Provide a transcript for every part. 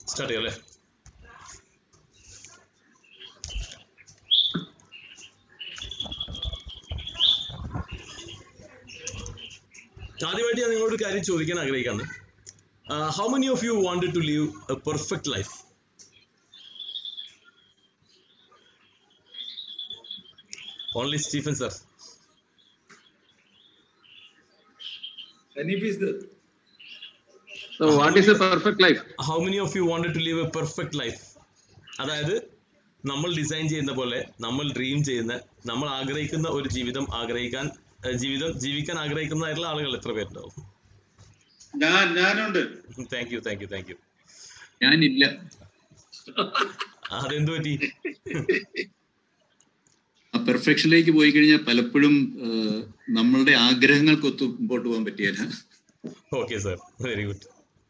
Start ചെയ്യാം അല്ലേ ആദ്യമായിട്ട് ഞാൻ നിങ്ങളോട് ഒരു കാര്യം ചോദിക്കാൻ ആഗ്രഹിക്കാണ് how many of you wanted to live a perfect life only Stephen sir Hanif is there. So what is a perfect life? How many of you wanted to live a perfect life അതായത് നമ്മൾ design ചെയ്യുന്ന പോലെ നമ്മൾ dream ചെയ്യുന്ന നമ്മൾ ആഗ്രഹിക്കുന്ന ഒരു ജീവിതം ആഗ്രഹിക്കാൻ ഏർ ജീവിതം ജീവിക്കാൻ ആഗ്രഹിക്കുന്നതായിട്ടുള്ള ആളുകൾ എത്ര പേരുണ്ടാവും ഞാൻ ഞാനുണ്ട് thank you thank you thank you ഞാനില്ല അതെന്ത് പറ്റി ആ പെർഫെക്ഷനിലേക്ക് പോയി കഴിഞ്ഞാൽ പലപ്പോഴും ആ, നമ്മളുടെ ആഗ്രഹങ്ങൾക്കൊത്ത് മുമ്പോട്ട് പോകാൻ പറ്റിയല്ല ഓക്കെ സർ വെരി ഗുഡ്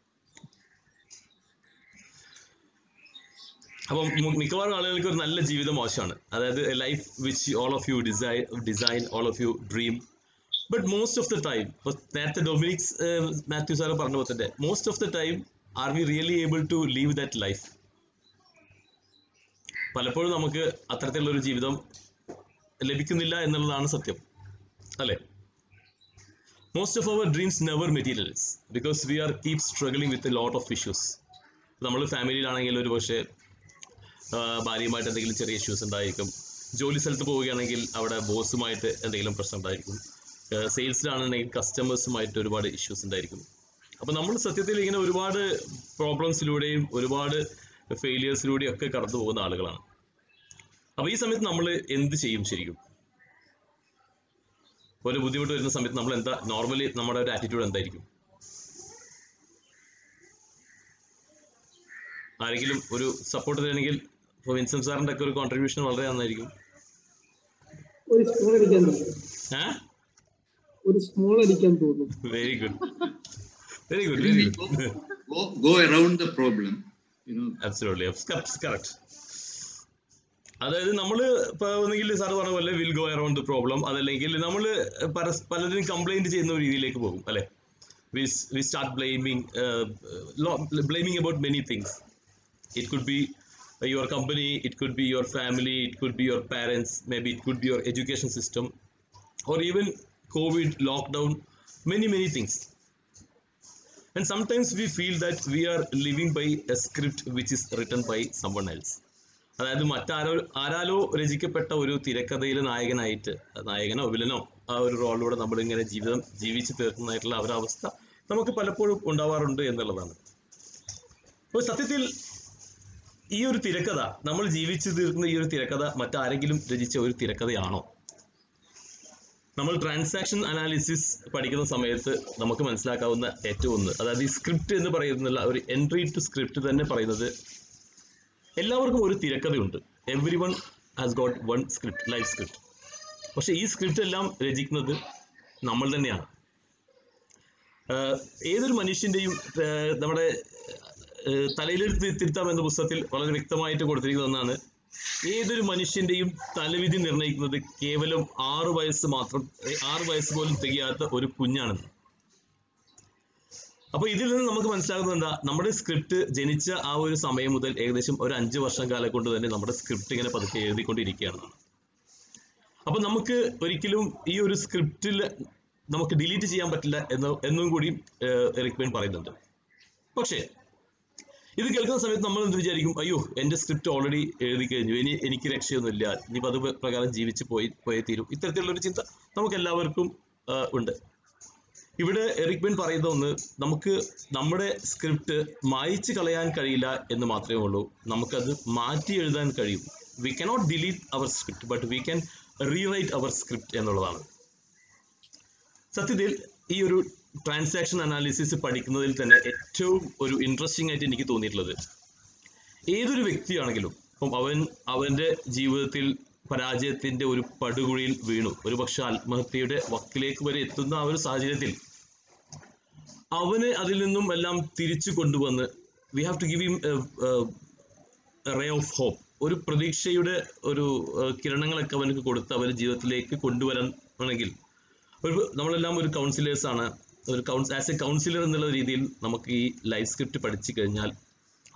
അപ്പം മു- മിക്കവാറും ആളുകൾക്ക് ഒരു നല്ല ജീവിതം മോശമാണ് അതായത് life which all of you design design all of you dream but most of the time ഇപ്പൊ നേരത്തെ ഡൊമിനിക്സ് മാത്യു സാറ് പറഞ്ഞ പോലെ തന്നെ most of the time are we really able to live that life പലപ്പോഴും നമുക്ക് അത്തരത്തിലുള്ള ഒരു ജീവിതം ലഭിക്കുന്നില്ല എന്നുള്ളതാണ് സത്യം അല്ലേ most of our dreams never materials because we are keep struggling with a lot of issues നമ്മൾ ഫാമിലിയിലാണെങ്കിൽ ഒരു പക്ഷേ ഭാര്യയുമായിട്ട് എന്തെങ്കിലും ചെറിയ ഇഷ്യൂസ് ഉണ്ടായിരിക്കും ജോലി സ്ഥലത്ത് പോവുകയാണെങ്കിൽ അവിടെ ബോസുമായിട്ട് എന്തെങ്കിലും പ്രശ്നം ഉണ്ടായിരിക്കും സെയിൽസിലാണെന്നുണ്ടെങ്കിൽ കസ്റ്റമേഴ്സുമായിട്ട് ഒരുപാട് ഇഷ്യൂസ് ഉണ്ടായിരിക്കും അപ്പോൾ നമ്മൾ സത്യത്തിൽ ഇങ്ങനെ ഒരുപാട് പ്രോബ്ലംസിലൂടെയും ഒരുപാട് ഫെയിലിയേഴ്സിലൂടെയും ഒക്കെ കടന്നു പോകുന്ന ആളുകളാണ് അപ്പോൾ ഈ സമയത്ത് നമ്മൾ എന്ത് ചെയ്യും ശരിക്കും ഒരു ബുദ്ധിമുട്ട് വരുന്ന സമയത്ത് നമ്മൾ എന്താ നോർമലി നമ്മുടെ ഒരു ആറ്റിറ്റ്യൂഡ് എന്തായിരിക്കും ആരെങ്കിലും ഒരു സപ്പോർട്ട് തരണമെങ്കിൽ ഇപ്പോൾ വിൻസെന്റ് സാറിന്റെ ഒക്കെ ഒരു കോൺട്രിബ്യൂഷൻ വളരെ നന്നായിരിക്കും ഒരു സ്മോൾ അടിക്കാൻ തോന്നും ഏഹ് ഒരു സ്മോൾ അടിക്കാൻ തോന്നും very good very good very good go around the problem you know absolutely correct അതായത് നമ്മൾ ഇപ്പൊ ഒന്നെങ്കിൽ സാർ പറഞ്ഞ പോലെ will go around the problem അതല്ലെങ്കിൽ നമ്മൾ പലതിനും കംപ്ലൈന്റ് ചെയ്യുന്ന ഒരു രീതിയിലേക്ക് പോകും അല്ലെ we start blaming blaming about many things it could be your company it could be your family it could be your parents may be it could be your education system or even Covid lockdown many many things And sometimes we feel that we are living by a script which is written by someone else. അതായത് മറ്റാരോ ആരാലോ രചിക്കപ്പെട്ട ഒരു തിരക്കഥയിലെ നായകനായിട്ട് നായകനോ വില്ലനോ ആ ഒരു റോളിലൂടെ നമ്മൾ ഇങ്ങനെ ജീവിതം ജീവിച്ചു തീർക്കുന്നതായിട്ടുള്ള ആ ഒരു അവസ്ഥ നമുക്ക് പലപ്പോഴും ഉണ്ടാവാറുണ്ട് എന്നുള്ളതാണ് അപ്പോൾ സത്യത്തിൽ ഈ ഒരു തിരക്കഥ നമ്മൾ ജീവിച്ചു തീർക്കുന്ന ഈ ഒരു തിരക്കഥ മറ്റാരെങ്കിലും രചിച്ച ഒരു തിരക്കഥയാണോ നമ്മൾ ട്രാൻസാക്ഷൻ അനാലിസിസ് പഠിക്കുന്ന സമയത്ത് നമുക്ക് മനസ്സിലാക്കാവുന്ന ഏറ്റവും ഒന്ന് അതായത് ഈ സ്ക്രിപ്റ്റ് എന്ന് പറയുന്നുള്ള ഒരു എൻട്രി ടു സ്ക്രിപ്റ്റ് തന്നെ പറയുന്നത് എല്ലാവർക്കും ഒരു തിരക്കഥയുണ്ട് every one has got one script life script പക്ഷെ ഈ സ്ക്രിപ്റ്റ് എല്ലാം രചിക്കുന്നത് നമ്മൾ തന്നെയാണ് ആഹ് ഏതൊരു മനുഷ്യന്റെയും ആഹ് നമ്മുടെ ആഹ് തലയിലെടുത്ത് തിരുത്താം എന്ന പുസ്തകത്തിൽ വളരെ വ്യക്തമായിട്ട് കൊടുത്തിരിക്കുന്ന ഒന്നാണ് ഏതൊരു മനുഷ്യന്റെയും തലവിധി നിർണ്ണയിക്കുന്നത് കേവലം ആറു വയസ്സ് മാത്രം ഏ, ആറ് വയസ്സ് പോലും തികയാത്ത ഒരു കുഞ്ഞാണെന്ന് അപ്പൊ ഇതിൽ നിന്ന് നമുക്ക് മനസ്സിലാകുന്നത് എന്താ നമ്മുടെ സ്ക്രിപ്റ്റ് ജനിച്ച ആ ഒരു സമയം മുതൽ ഏകദേശം ഒരു അഞ്ച് വർഷം കാലം കൊണ്ട് തന്നെ നമ്മുടെ സ്ക്രിപ്റ്റ് ഇങ്ങനെ പതുക്കെ എഴുതിക്കൊണ്ടിരിക്കുകയാണെന്നാണ് അപ്പൊ നമുക്ക് ഒരിക്കലും ഈ ഒരു സ്ക്രിപ്റ്റിൽ നമുക്ക് ഡിലീറ്റ് ചെയ്യാൻ പറ്റില്ല എന്ന് എന്നും കൂടി എറിക് പെയിൻ പറയുന്നുണ്ട് പക്ഷേ ഇത് കേൾക്കുന്ന സമയത്ത് നമ്മൾ എന്ത് വിചാരിക്കും അയ്യോ എന്റെ സ്ക്രിപ്റ്റ് ഓൾറെഡി എഴുതി കഴിഞ്ഞു ഇനി എനിക്ക് രക്ഷയൊന്നുമില്ല ഇനിയിപ്പോൾ അത് പ്രകാരം ജീവിച്ച് പോയി പോയേ തീരും ഇത്തരത്തിലുള്ള ഒരു ചിന്ത നമുക്ക് എല്ലാവർക്കും ആ, ഉണ്ട് ഇവിടെ എറിക് ബെൻ പറയുന്ന ഒന്ന് നമുക്ക് നമ്മുടെ സ്ക്രിപ്റ്റ് മായ്ച്ചു കളയാൻ കഴിയില്ല എന്ന് മാത്രമേ ഉള്ളൂ നമുക്കത് മാറ്റി എഴുതാൻ കഴിയും we cannot delete our script but we can rewrite our script എന്നുള്ളതാണ് സത്യത്തിൽ ഈ ഒരു ട്രാൻസാക്ഷൻ അനാലിസിസ് പഠിക്കുന്നതിൽ തന്നെ ഏറ്റവും ഒരു ഇൻട്രസ്റ്റിംഗ് ആയിട്ട് എനിക്ക് തോന്നിയിട്ടുള്ളത് ഏതൊരു വ്യക്തിയാണെങ്കിലും ഇപ്പം അവൻ അവന്റെ ജീവിതത്തിൽ പരാജയത്തിന്റെ ഒരു പടുകുഴിയിൽ വീണു ഒരുപക്ഷെ ആത്മഹത്യയുടെ വക്കിലേക്ക് വരെ എത്തുന്ന ആ ഒരു സാഹചര്യത്തിൽ അവന് അതിൽ നിന്നും എല്ലാം തിരിച്ചു കൊണ്ടുവന്ന് we have to give him ray of hope ഒരു പ്രതീക്ഷയുടെ ഒരു ഏഹ്, കിരണങ്ങളൊക്കെ അവനക്ക് കൊടുത്ത് അവന്റെ ജീവിതത്തിലേക്ക് കൊണ്ടുവരാൻ വേണമെങ്കിൽ ഒരു നമ്മളെല്ലാം ഒരു കൗൺസിലേഴ്സ് ആണ് ഒരു കൗൺസ് ആസ് എ കൗൺസിലർ എന്നുള്ള രീതിയിൽ നമുക്ക് ഈ ലൈഫ് സ്ക്രിപ്റ്റ് പഠിച്ചു കഴിഞ്ഞാൽ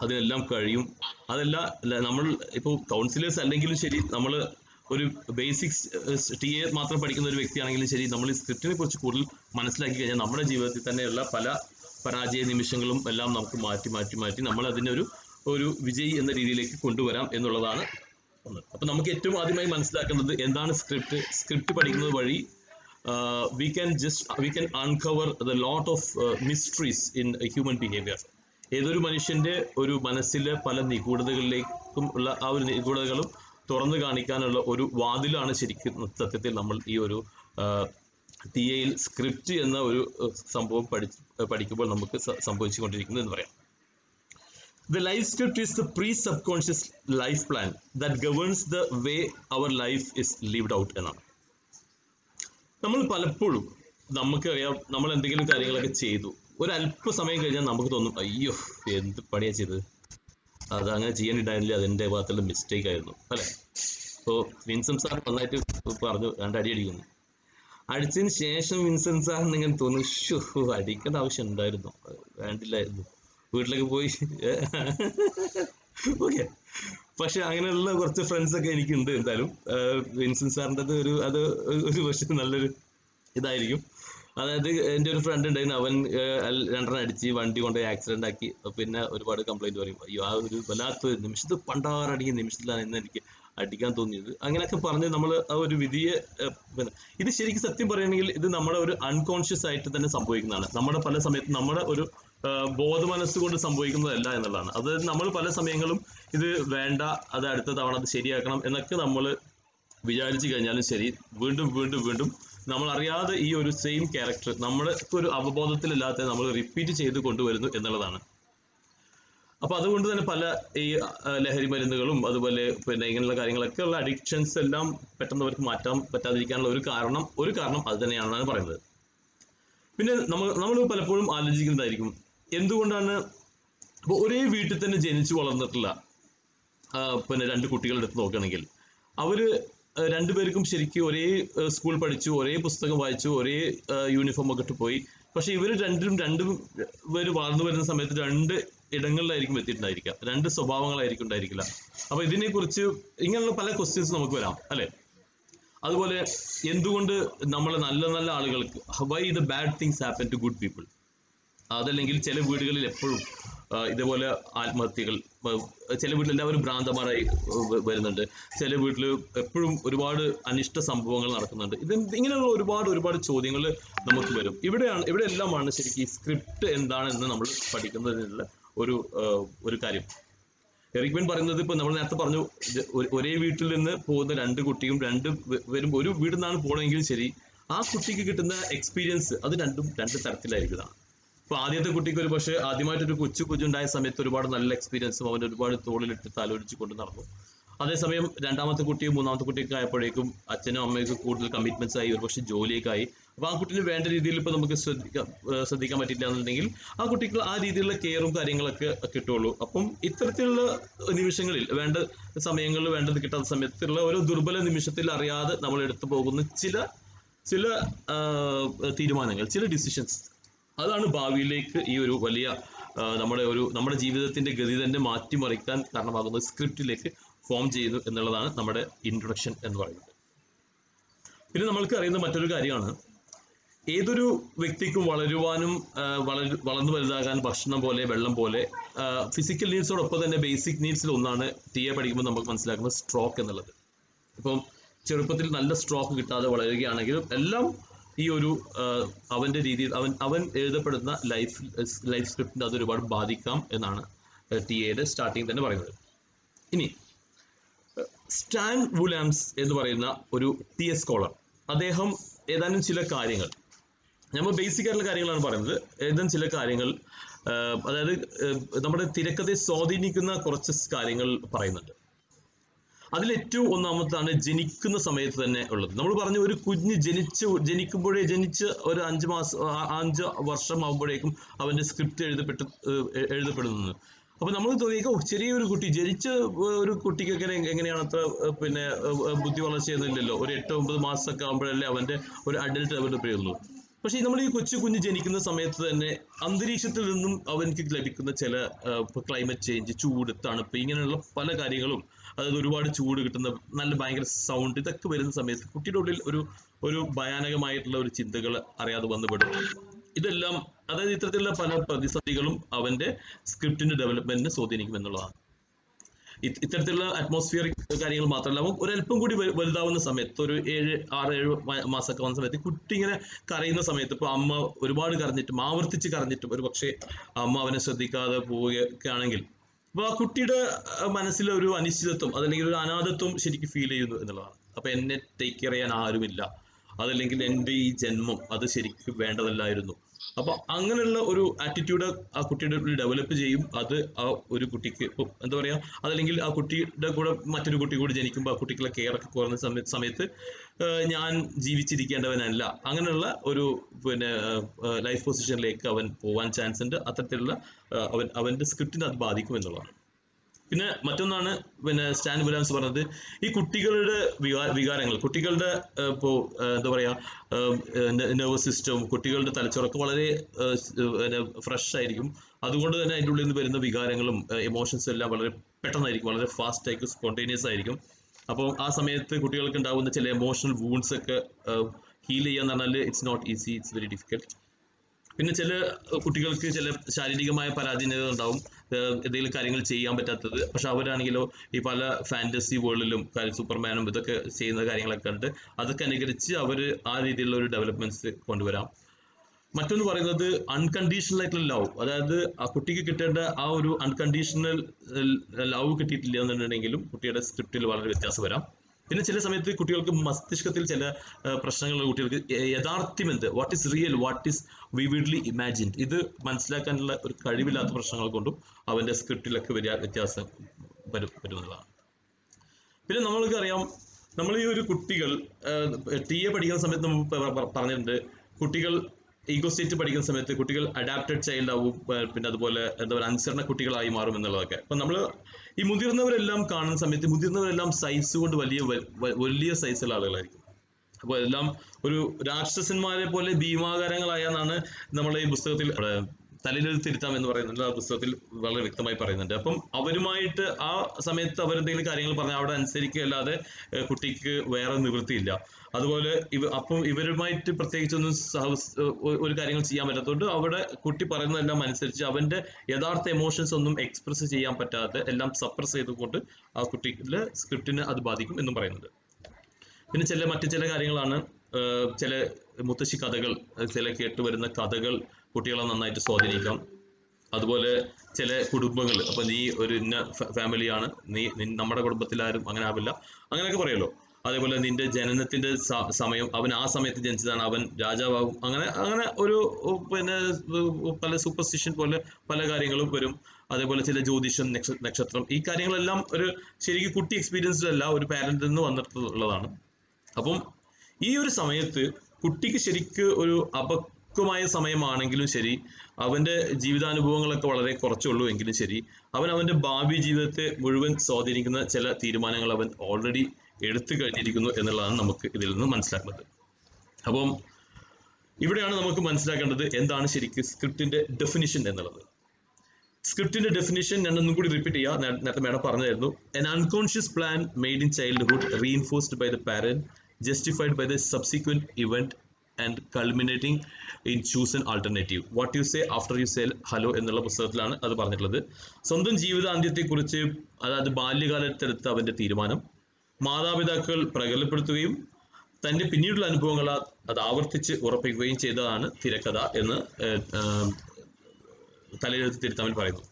അതിനെല്ലാം കഴിയും അതല്ല അല്ല, നമ്മൾ ഇപ്പോൾ കൗൺസിലേഴ്സ് അല്ലെങ്കിലും ശരി നമ്മൾ ഒരു ബേസിക്സ് ടി എ മാത്രം പഠിക്കുന്ന ഒരു വ്യക്തിയാണെങ്കിലും ശരി നമ്മൾ ഈ സ്ക്രിപ്റ്റിനെ കുറിച്ച് കൂടുതൽ മനസ്സിലാക്കി കഴിഞ്ഞാൽ നമ്മുടെ ജീവിതത്തിൽ തന്നെയുള്ള പല പരാജയ നിമിഷങ്ങളും എല്ലാം നമുക്ക് മാറ്റി മാറ്റി മാറ്റി നമ്മൾ അതിനൊരു ഒരു വിജയി എന്ന രീതിയിലേക്ക് കൊണ്ടുവരാം എന്നുള്ളതാണ് ഒന്ന് അപ്പൊ നമുക്ക് ഏറ്റവും ആദ്യമായി മനസ്സിലാക്കേണ്ടത് എന്താണ് സ്ക്രിപ്റ്റ് സ്ക്രിപ്റ്റ് പഠിക്കുന്നത് വഴി we can just we can uncover the lot of mysteries in human behaviour ഏതൊരു മനുഷ്യന്റെ ഒരു മനസ്സിലെ പല നിഗൂഢതകളിലേക്കും ഉള്ള ആ ഒരു നിഗൂഢതകളും തുറന്നു കാണിക്കാനുള്ള ഒരു വാതിലാണ് ശരിക്കും സത്യത്തിൽ നമ്മൾ ഈ ഒരു ടി എയിൽ സ്ക്രിപ്റ്റ് എന്ന ഒരു ഏഹ്, സംഭവം പഠിച്ച് പഠിക്കുമ്പോൾ നമുക്ക് സ- സംഭവിച്ചുകൊണ്ടിരിക്കുന്നത് എന്ന് പറയാം The life script is the pre-subconscious life plan that governs the way our life is lived out എന്നാണ് നമ്മൾ പലപ്പോഴും നമുക്കറിയാം നമ്മൾ എന്തെങ്കിലും കാര്യങ്ങളൊക്കെ ചെയ്തു ഒരു അല്പസമയം കഴിഞ്ഞാൽ നമുക്ക് തോന്നും അയ്യോ എന്ത് പണിയാ ചെയ്തത് അത് അങ്ങനെ ചെയ്യാനിട്ടായിരുന്നില്ല അതെന്റെ ഭാഗത്തുള്ള മിസ്റ്റേക്ക് ആയിരുന്നു അല്ലെ ഇപ്പോ വിൻസെന്റ് സാർ നന്നായിട്ട് പറഞ്ഞു രണ്ടടി അടിക്കുന്നു അടിച്ചതിന് ശേഷം വിൻസെന്റ് സാറിന് ഇങ്ങനെ തോന്നി ഷോ അടിക്കേണ്ട ആവശ്യം ഉണ്ടായിരുന്നു വേണ്ടില്ലായിരുന്നു വീട്ടിലേക്ക് പോയി ഓക്കെ പക്ഷെ അങ്ങനെയുള്ള കുറച്ച് ഫ്രണ്ട്സ് ഒക്കെ എനിക്കുണ്ട് എന്തായാലും വിൻസെന്റ് സാറിൻ്റെ ഒരു അത് ഒരു പക്ഷെ നല്ലൊരു ഇതായിരിക്കും അതായത് എൻ്റെ ഒരു ഫ്രണ്ട് ഉണ്ടായിരുന്നു അവൻ ഏഹ്, അൽ- രണ്ടെണ്ണം അടിച്ച് വണ്ടി കൊണ്ട് ആക്സിഡന്റ് ആക്കി പിന്നെ ഒരുപാട് കംപ്ലൈന്റ് പറയും അയ്യോ ആ ഒരു വല്ലാത്ത ഒരു നിമിഷത്തിൽ പണ്ടാറടിക്കുന്ന നിമിഷത്തിലാണ് ഇന്ന് എനിക്ക് അടിക്കാൻ തോന്നിയത് അങ്ങനെയൊക്കെ പറഞ്ഞ് നമ്മൾ ആ ഒരു വിധിയെ ഏഹ്, പിന്നെ ഇത് ശരിക്കും സത്യം പറയുകയാണെങ്കിൽ ഇത് നമ്മുടെ ഒരു അൺകോൺഷ്യസ് ആയിട്ട് തന്നെ സംഭവിക്കുന്നതാണ് നമ്മുടെ പല സമയത്ത് നമ്മുടെ ഒരു ഏഹ്, ബോധമനസ്സ് കൊണ്ട് സംഭവിക്കുന്നതല്ല എന്നുള്ളതാണ് അത് നമ്മൾ പല സമയങ്ങളും ഇത് വേണ്ട അത് അടുത്ത തവണ അത് ശരിയാക്കണം എന്നൊക്കെ നമ്മൾ വിചാരിച്ചു കഴിഞ്ഞാലും ശരി വീണ്ടും വീണ്ടും വീണ്ടും നമ്മൾ അറിയാതെ ഈ ഒരു സെയിം ക്യാരക്ടർ നമ്മുടെ ഒരു അവബോധത്തിലില്ലാത്ത നമ്മൾ റിപ്പീറ്റ് ചെയ്ത് കൊണ്ടുവരുന്നു എന്നുള്ളതാണ് അപ്പൊ അതുകൊണ്ട് തന്നെ പല ഈ ആ, ലഹരി മരുന്നുകളും അതുപോലെ പിന്നെ ഇങ്ങനെയുള്ള കാര്യങ്ങളൊക്കെ ഉള്ള അഡിക്ഷൻസ് എല്ലാം പെട്ടെന്ന് അവർക്ക് മാറ്റാൻ പറ്റാതിരിക്കാനുള്ള ഒരു കാരണം ഒരു കാരണം അത് തന്നെയാണെന്നാണ് പറയുന്നത് പിന്നെ നമ്മൾ നമ്മൾ പലപ്പോഴും ആലോചിക്കുന്നതായിരിക്കും എന്തുകൊണ്ടാണ് ഇപ്പൊ ഒരേ വീട്ടിൽ തന്നെ ജനിച്ചു വളർന്നിട്ടുള്ള ആ, പിന്നെ രണ്ട് കുട്ടികളെ എടുത്ത് നോക്കുകയാണെങ്കിൽ അവര് ആ, രണ്ടുപേർക്കും ശരിക്കും ഒരേ ആ, സ്കൂൾ പഠിച്ചു ഒരേ പുസ്തകം വായിച്ചു ഒരേ യൂണിഫോം ഒക്കെ ഇട്ട് പോയി പക്ഷെ ഇവര് രണ്ടും രണ്ടും പേര് വളർന്നു വരുന്ന സമയത്ത് രണ്ട് ഇടങ്ങളിലായിരിക്കും എത്തിയിട്ടുണ്ടായിരിക്കുക രണ്ട് സ്വഭാവങ്ങളായിരിക്കും ഉണ്ടായിരിക്കില്ല അപ്പൊ ഇതിനെ കുറിച്ച് ഇങ്ങനെയുള്ള പല ക്വസ്റ്റ്യൻസ് നമുക്ക് വരാം അല്ലെ അതുപോലെ എന്തുകൊണ്ട് നമ്മളെ നല്ല നല്ല ആളുകൾക്ക് why the bad things happen to good people അതല്ലെങ്കിൽ ചില വീടുകളിൽ എപ്പോഴും ആ, ഇതേപോലെ ആത്മഹത്യകൾ ആ, ചില വീട്ടിൽ എല്ലാവരും ഭ്രാന്തമാരായി വ- വരുന്നുണ്ട് ചില വീട്ടിൽ എപ്പോഴും ഒരുപാട് അനിഷ്ട സംഭവങ്ങൾ നടക്കുന്നുണ്ട് ഇത് ഇങ്ങനെയുള്ള ഒരുപാട് ഒരുപാട് ചോദ്യങ്ങൾ നമുക്ക് വരും ഇവിടെയാണ് ഇവിടെ എല്ലാമാണ് ശരിക്കും ഈ സ്ക്രിപ്റ്റ് എന്താണെന്ന് നമ്മൾ പഠിക്കുന്നതിനുള്ള ഒരു ആ, ഒരു കാര്യം എറിക്വിൻ പറയുന്നത് ഇപ്പൊ നമ്മൾ നേരത്തെ പറഞ്ഞു ഇത് ഒ- ഒരേ വീട്ടിൽ നിന്ന് പോകുന്ന രണ്ട് കുട്ടിയും രണ്ട് വ- വരും ഒരു വീട്ടിൽ നിന്നാണ് പോകണമെങ്കിലും ശരി ആ കുട്ടിക്ക് കിട്ടുന്ന എക്സ്പീരിയൻസ് അത് രണ്ടും രണ്ട് തരത്തിലായിരിക്കുന്നതാണ് ഇപ്പൊ ആദ്യത്തെ കുട്ടിക്ക് ഒരു പക്ഷേ ആദ്യമായിട്ട് ഒരു കൊച്ചു കുഞ്ഞുണ്ടായ സമയത്ത് ഒരുപാട് നല്ല എക്സ്പീരിയൻസും അവൻ ഒരുപാട് തോളിലിട്ട് തലോടിച്ച് കൊണ്ട് നടന്നു അതേസമയം രണ്ടാമത്തെ കുട്ടിയും മൂന്നാമത്തെ കുട്ടിയൊക്കെ ആയപ്പോഴേക്കും അച്ഛനും അമ്മയ്ക്കും കൂടുതൽ കമ്മിറ്റ്മെന്റ്സ് ആയി ഒരുപക്ഷെ ജോലിയൊക്കെ ആയി അപ്പൊ ആ കുട്ടിന് വേണ്ട രീതിയിൽ ഇപ്പൊ നമുക്ക് ശ്രദ്ധിക്കാൻ ഏഹ് ശ്രദ്ധിക്കാൻ പറ്റില്ല എന്നുണ്ടെങ്കിൽ ആ കുട്ടിക്ക് ആ രീതിയിലുള്ള കെയറും കാര്യങ്ങളൊക്കെ കിട്ടുള്ളൂ അപ്പം ഇത്തരത്തിലുള്ള നിമിഷങ്ങളിൽ വേണ്ട സമയങ്ങളിൽ വേണ്ടത് കിട്ടാത്ത സമയത്തുള്ള ഓരോ ദുർബല നിമിഷത്തിൽ അറിയാതെ നമ്മൾ എടുത്തു പോകുന്ന ചില ചില ആ, തീരുമാനങ്ങൾ ചില ഡിസിഷൻസ് അതാണ് ഭാവിയിലേക്ക് ഈ ഒരു വലിയ ആ, നമ്മുടെ ഒരു നമ്മുടെ ജീവിതത്തിന്റെ ഗതി തന്നെ മാറ്റിമറിക്കാൻ കാരണമാകുന്ന സ്ക്രിപ്റ്റിലേക്ക് ഫോം ചെയ്യുന്നു എന്നുള്ളതാണ് നമ്മുടെ ഇൻട്രൊഡക്ഷൻ എന്ന് പറയുന്നത് പിന്നെ നമ്മൾക്ക് അറിയുന്ന മറ്റൊരു കാര്യമാണ് ഏതൊരു വ്യക്തിക്കും വളരുവാനും ആ, വളരു വളർന്നു വലുതാകാൻ ഭക്ഷണം പോലെ വെള്ളം പോലെ ഫിസിക്കൽ നീഡ്സോടൊപ്പം തന്നെ ബേസിക് നീഡ്സിൽ ഒന്നാണ് ടി എ പഠിക്കുമ്പോൾ നമുക്ക് മനസ്സിലാക്കുന്നത് സ്ട്രോക്ക് എന്നുള്ളത് ഇപ്പം ചെറുപ്പത്തിൽ നല്ല സ്ട്രോക്ക് കിട്ടാതെ വളരുകയാണെങ്കിലും എല്ലാം ഈ ഒരു ആ, അവന്റെ രീതിയിൽ അവൻ അവൻ എഴുതപ്പെടുന്ന ലൈഫ് ലൈഫ് സ്ക്രിപ്റ്റിന്റെ അത് ഒരുപാട് ബാധിക്കാം എന്നാണ് ടി എയുടെ സ്റ്റാർട്ടിങ് തന്നെ പറയുന്നത് ഇനി സ്റ്റാൻ വുലാംസ് എന്ന് പറയുന്ന ഒരു ടി എസ് സ്കോളർ അദ്ദേഹം ഏതാനും ചില കാര്യങ്ങൾ നമ്മൾ ബേസിക് ആയിട്ടുള്ള കാര്യങ്ങളാണ് പറയുന്നത് ഏതാനും ചില കാര്യങ്ങൾ ആ, അതായത് ആ, നമ്മുടെ തിരക്കഥയെ സ്വാധീനിക്കുന്ന കുറച്ച് കാര്യങ്ങൾ പറയുന്നുണ്ട് അതിൽ ഏറ്റവും ഒന്നാമത്താണ് ജനിക്കുന്ന സമയത്ത് തന്നെ ഉള്ളത് നമ്മൾ പറഞ്ഞു ഒരു കുഞ്ഞ് ജനിച്ച് ജനിക്കുമ്പോഴേ ജനിച്ച് ഒരു അഞ്ച് മാസം ആ- അഞ്ച് വർഷം ആകുമ്പോഴേക്കും അവന്റെ സ്ക്രിപ്റ്റ് എഴുതപ്പെട്ട് ഏഹ് എ- എഴുതപ്പെടുന്നത് അപ്പൊ നമ്മൾ തോന്നിയേക്കോ ചെറിയൊരു കുട്ടി ജനിച്ച ഏഹ് ഒരു കുട്ടിക്കൊക്കെ എങ്ങ- എങ്ങനെയാണ് അത്ര ഏഹ് പിന്നെ ഏഹ് ഏഹ് ബുദ്ധി വളർച്ചയൊന്നുമില്ലല്ലോ ഒരു എട്ട് ഒമ്പത് മാസമൊക്കെ ആകുമ്പോഴല്ലേ അവന്റെ ഒരു അഡൽട്ട് അവരുടെ പേരുള്ളൂ പക്ഷേ നമ്മൾ ഈ കൊച്ചു കുഞ്ഞ് ജനിക്കുന്ന സമയത്ത് തന്നെ അന്തരീക്ഷത്തിൽ നിന്നും അവനക്ക് ലഭിക്കുന്ന ചില ക്ലൈമറ്റ് ചേഞ്ച് ചൂട് തണുപ്പ് ഇങ്ങനെയുള്ള പല കാര്യങ്ങളും അതായത് ഒരുപാട് ചൂട് കിട്ടുന്ന നല്ല ഭയങ്കര സൗണ്ട് ഇതൊക്കെ വരുന്ന സമയത്ത് കുട്ടിയുടെ ഉള്ളിൽ ഒരു ഒരു ഭയാനകമായിട്ടുള്ള ഒരു ചിന്തകൾ അറിയാതെ വന്നുപെടും ഇതെല്ലാം അതായത് ഇത്തരത്തിലുള്ള പല പ്രതിസന്ധികളും അവന്റെ സ്ക്രിപ്റ്റിന്റെ ഡെവലപ്മെന്റിനെ സ്വാധീനിക്കും എന്നുള്ളതാണ് ഇത് ഇത്തരത്തിലുള്ള അറ്റ്മോസ്ഫിയറിക് കാര്യങ്ങൾ മാത്രമല്ല അവൻ ഒരല്പം കൂടി വലു- വലുതാവുന്ന സമയത്ത് ഒരു ഏഴ് ആറ് ഏഴ് മ- മാസമൊക്കെ വന്ന സമയത്ത് കുട്ടി ഇങ്ങനെ കരയുന്ന സമയത്ത് ഇപ്പൊ അമ്മ ഒരുപാട് കരഞ്ഞിട്ടും ആവർത്തിച്ച് കരഞ്ഞിട്ടും ഒരു പക്ഷേ അമ്മ അവനെ ശ്രദ്ധിക്കാതെ പോവുകയാണെങ്കിൽ അപ്പൊ ആ കുട്ടിയുടെ അഹ് മനസ്സിൽ ഒരു അനിശ്ചിതത്വം അതല്ലെങ്കിൽ ഒരു അനാഥത്വം ശരിക്കും ഫീൽ ചെയ്യുന്നു എന്നുള്ളതാണ് അപ്പൊ എന്നെ ടേക്ക് കെയർ ചെയ്യാൻ ആരുമില്ല അതല്ലെങ്കിൽ എൻ്റെ ഈ ജന്മം അത് ശരിക്കും വേണ്ടതല്ലായിരുന്നു അപ്പൊ അങ്ങനെയുള്ള ഒരു ആറ്റിറ്റ്യൂഡ് ആ കുട്ടിയുടെ ഉള്ളിൽ ഡെവലപ്പ് ചെയ്യും അത് ആ ഒരു കുട്ടിക്ക് ഇപ്പൊ എന്താ പറയാ അതല്ലെങ്കിൽ ആ കുട്ടിയുടെ കൂടെ മറ്റൊരു കുട്ടി കൂടി ജനിക്കുമ്പോൾ ആ കുട്ടിക്കുള്ള കെയർ ഒക്കെ കുറഞ്ഞ സമയ സമയത്ത് ഏഹ് ഞാൻ ജീവിച്ചിരിക്കേണ്ടവനല്ല അങ്ങനെയുള്ള ഒരു പിന്നെ ലൈഫ് പൊസിഷനിലേക്ക് അവൻ പോവാൻ ചാൻസ് ഉണ്ട് അത്തരത്തിലുള്ള ഏഹ് അവൻ അവന്റെ സ്ക്രിപ്റ്റിനെ അത് ബാധിക്കും എന്നുള്ളതാണ് പിന്നെ മറ്റൊന്നാണ് പിന്നെ സ്റ്റാൻ വിലാംസ് പറഞ്ഞത് ഈ കുട്ടികളുടെ വികാ വികാരങ്ങൾ കുട്ടികളുടെ ഏഹ്, ഇപ്പോ ഏഹ്, എന്താ പറയാ നെർവസ് സിസ്റ്റവും കുട്ടികളുടെ തലച്ചോറൊക്കെ വളരെ ഫ്രഷ് ആയിരിക്കും അതുകൊണ്ട് തന്നെ അതിൻ്റെ ഉള്ളിൽ നിന്ന് വരുന്ന വികാരങ്ങളും എമോഷൻസും എല്ലാം വളരെ പെട്ടെന്നായിരിക്കും വളരെ ഫാസ്റ്റ് ആയിരിക്കും സ്പോണ്ടേനിയസ് ആയിരിക്കും അപ്പോൾ ആ സമയത്ത് കുട്ടികൾക്ക് ഉണ്ടാവുന്ന ചില എമോഷണൽ വൂൺസ് ഒക്കെ ഹീൽ ചെയ്യാന്ന് പറഞ്ഞാൽ it's not easy it's very difficult പിന്നെ ചില അഹ് കുട്ടികൾക്ക് ചില ശാരീരികമായ പരാധീനത ഉണ്ടാവും ഏഹ് എന്തെങ്കിലും കാര്യങ്ങൾ ചെയ്യാൻ പറ്റാത്തത് പക്ഷെ അവരാണെങ്കിലോ ഈ പല ഫാന്റസി വേൾഡിലും സൂപ്പർമാനും ഇതൊക്കെ ചെയ്യുന്ന കാര്യങ്ങളൊക്കെ ഉണ്ട് അതൊക്കെ അനുകരിച്ച് അവർ ആ രീതിയിലുള്ള ഒരു ഡെവലപ്മെന്റ്സ് കൊണ്ടുവരാം മറ്റൊന്ന് പറയുന്നത് അൺകണ്ടീഷണൽ ആയിട്ടുള്ള ലവ് അതായത് ആ കുട്ടിക്ക് കിട്ടേണ്ട ആ ഒരു അൺകണ്ടീഷണൽ ലവ് കിട്ടിയിട്ടില്ല എന്നുണ്ടെങ്കിലും കുട്ടിയുടെ സ്ക്രിപ്റ്റിൽ വളരെ വ്യത്യാസം വരാം പിന്നെ ചില സമയത്ത് കുട്ടികൾക്ക് മസ്തിഷ്കത്തിൽ ചില ഏഹ്, പ്രശ്നങ്ങൾ കുട്ടികൾക്ക് യ- യാഥാർത്ഥ്യം എന്ത് what is real what is vividly imagined ഇത് മനസ്സിലാക്കാനുള്ള ഒരു കഴിവില്ലാത്ത പ്രശ്നങ്ങൾ കൊണ്ടും അവന്റെ സ്ക്രിപ്റ്റിലൊക്കെ വലിയ വ്യത്യാസം വരും വരുന്നതാണ് പിന്നെ നമ്മൾക്ക് അറിയാം നമ്മൾ ഈ ഒരു കുട്ടികൾ ടി എ പഠിക്കുന്ന സമയത്ത് നമ്മൾ പ- പ- പറഞ്ഞിട്ടുണ്ട് കുട്ടികൾ ഈഗോ സ്റ്റേറ്റ് പഠിക്കുന്ന സമയത്ത് കുട്ടികൾ അഡാപ്റ്റഡ് ചൈൽഡ് ആവും ഏർ പിന്നെ അതുപോലെ എന്താ പറയുക അനുസരണ കുട്ടികളായി മാറും എന്നുള്ളതൊക്കെ അപ്പൊ നമ്മൾ ഈ മുതിർന്നവരെല്ലാം കാണുന്ന സമയത്ത് മുതിർന്നവരെല്ലാം സൈസ് കൊണ്ട് വലിയ വ- വ- വലിയ സൈസുള്ള ആളുകളായിരിക്കും അപ്പോൾ എല്ലാം ഒരു രാക്ഷസന്മാരെ പോലെ ഭീമാകാരങ്ങളായെന്നാണ് നമ്മൾ ഈ പുസ്തകത്തിൽ അവിടെ തലയിൽ തിരുത്താം എന്ന് പറയുന്നുണ്ട് ആ പുസ്തകത്തിൽ വളരെ വ്യക്തമായി പറയുന്നുണ്ട് അപ്പം അവരുമായിട്ട് ആ സമയത്ത് അവരെന്തെങ്കിലും കാര്യങ്ങൾ പറഞ്ഞാൽ അവിടെ അനുസരിക്കുകയല്ലാതെ ഏഹ് കുട്ടിക്ക് വേറെ നിവൃത്തിയില്ല അതുപോലെ ഇവ അപ്പം ഇവരുമായിട്ട് പ്രത്യേകിച്ചൊന്നും സഹ- ഒ- ഒരു കാര്യങ്ങൾ ചെയ്യാൻ പറ്റാത്തതുകൊണ്ട് അവിടെ കുട്ടി പറയുന്നതെല്ലാം അനുസരിച്ച് അവന്റെ യഥാർത്ഥ എമോഷൻസ് ഒന്നും എക്സ്പ്രസ് ചെയ്യാൻ പറ്റാതെ എല്ലാം സപ്രസ് ചെയ്തുകൊണ്ട് ആ കുട്ടിയുടെ സ്ക്രിപ്റ്റിനെ അത് ബാധിക്കും എന്നും പറയുന്നുണ്ട് പിന്നെ ചില മറ്റു ചില കാര്യങ്ങളാണ് ഏഹ് ചില മുത്തശ്ശി കഥകൾ ഏഹ് ചില കേട്ടുവരുന്ന കഥകൾ കുട്ടികളെ നന്നായിട്ട് സ്വാധീനിക്കാം അതുപോലെ ചില കുടുംബങ്ങൾ അപ്പൊ നീ ഒരു ഇന്ന ഫാമിലിയാണ് നീ നിൻ- നമ്മുടെ കുടുംബത്തിൽ ആരും അങ്ങനെ ആവില്ല അങ്ങനെയൊക്കെ പറയുമല്ലോ അതേപോലെ നിന്റെ ജനനത്തിന്റെ സ- സമയം അവൻ ആ സമയത്ത് ജനിച്ചതാണ് അവൻ രാജാവാകും അങ്ങനെ അങ്ങനെ ഒരു ഉം, പിന്നെ ഉം, പല സൂപ്പർസ്റ്റിഷൻ പോലെ പല കാര്യങ്ങളും വരും അതേപോലെ ചില ജ്യോതിഷം നക്ഷ- നക്ഷത്രം ഈ കാര്യങ്ങളെല്ലാം ഒരു ശരിക്കും കുട്ടി എക്സ്പീരിയൻസ്ഡ് അല്ല ഒരു പാരന്റിൽ നിന്ന് വന്നിട്ടുള്ളതാണ് അപ്പം ഈ ഒരു സമയത്ത് കുട്ടിക്ക് ശരിക്ക് ഒരു അപക്വമായ സമയമാണെങ്കിലും ശരി അവന്റെ ജീവിതാനുഭവങ്ങളൊക്കെ വളരെ കുറച്ചുള്ളൂ എങ്കിലും ശരി അവൻ അവന്റെ ഭാവി ജീവിതത്തെ മുഴുവൻ സ്വാധീനിക്കുന്ന ചില തീരുമാനങ്ങൾ അവൻ ഓൾറെഡി എടുത്തു കഴിഞ്ഞിരിക്കുന്നു എന്നുള്ളതാണ് നമുക്ക് ഇതിൽ നിന്ന് മനസ്സിലാക്കുന്നത് അപ്പം ഇവിടെയാണ് നമുക്ക് മനസ്സിലാക്കേണ്ടത് എന്താണ് ശരിക്കും സ്ക്രിപ്റ്റിന്റെ ഡെഫിനിഷൻ എന്നുള്ളത് സ്ക്രിപ്റ്റിന്റെ ഡെഫിനിഷൻ ഞാൻ ഒന്നും കൂടി റിപ്പീറ്റ് ചെയ്യാം നേ- നേരത്തെ മേഡം പറഞ്ഞായിരുന്നു an unconscious plan made in childhood reinforced by the parent justified by the subsequent event and culminating in choose an alternative what you say after you say hello എന്നുള്ള പുസ്തകത്തിലാണ് അത് പറഞ്ഞിട്ടുള്ളത് സ്വന്തം ജീവിതാന്ത്യത്തെക്കുറിച്ച് അതായത് ബാല്യകാലത്തെടുത്ത അവന്റെ തീരുമാനം മാതാപിതാക്കൾ പ്രകടപ്പെടുത്തുകയും തന്റെ പിന്നീടുള്ള അനുഭവങ്ങൾ ആ- അത് ആവർത്തിച്ച് ഉറപ്പിക്കുകയും ചെയ്തതാണ് തിരക്കഥ എന്ന് ഏഹ്, ആഹ്, തലയെഴുത്ത് തിരുത്താമൽ പറയുന്നു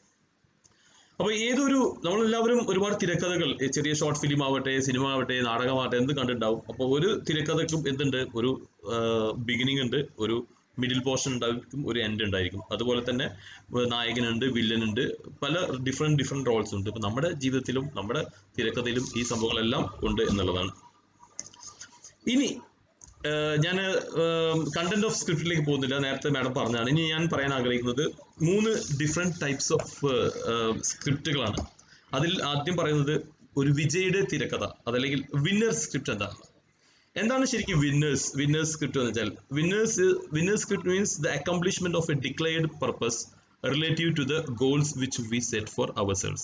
അപ്പൊ ഏതൊരു നമ്മളെല്ലാവരും ഒരുപാട് തിരക്കഥകൾ ഈ ചെറിയ ഷോർട്ട് ഫിലിം ആവട്ടെ സിനിമ ആവട്ടെ നാടകമാവട്ടെ എന്ത് കണ്ടിട്ടുണ്ടാവും അപ്പൊ ഒരു തിരക്കഥക്കും എന്തുണ്ട് ഒരു ബിഗിനിങ് ഉണ്ട് ഒരു മിഡിൽ പോർഷൻ ഉണ്ടായിരിക്കും ഒരു എൻഡ് ഉണ്ടായിരിക്കും അതുപോലെ തന്നെ ഏർ നായകനുണ്ട് വില്ലനുണ്ട് പല ഡിഫറെന്റ് ഡിഫറെന്റ് റോൾസ് ഉണ്ട് ഇപ്പൊ നമ്മുടെ ജീവിതത്തിലും നമ്മുടെ തിരക്കഥയിലും ഈ സംഭവങ്ങളെല്ലാം ഉണ്ട് എന്നുള്ളതാണ് ഇനി ഞാൻ കണ്ടന്റ് ഓഫ് സ്ക്രിപ്റ്റിലേക്ക് പോകുന്നില്ല നേരത്തെ മാഡം പറഞ്ഞാണ് ഇനി ഞാൻ പറയാൻ ആഗ്രഹിക്കുന്നത് മൂന്ന് ഡിഫറെന്റ് ടൈപ്സ് ഓഫ് സ്ക്രിപ്റ്റുകളാണ് അതിൽ ആദ്യം പറയുന്നത് ഒരു വിജയുടെ തിരക്കഥ അതല്ലെങ്കിൽ വിന്നർ സ്ക്രിപ്റ്റ് എന്താണ് എന്താണ് ശരിക്കും വിന്നേഴ്സ് വിന്നേഴ്സ് സ്ക്രിപ്റ്റ് എന്ന് വെച്ചാൽ winners winners script means the accomplishment of a declared purpose relative to the goals which we set for our selves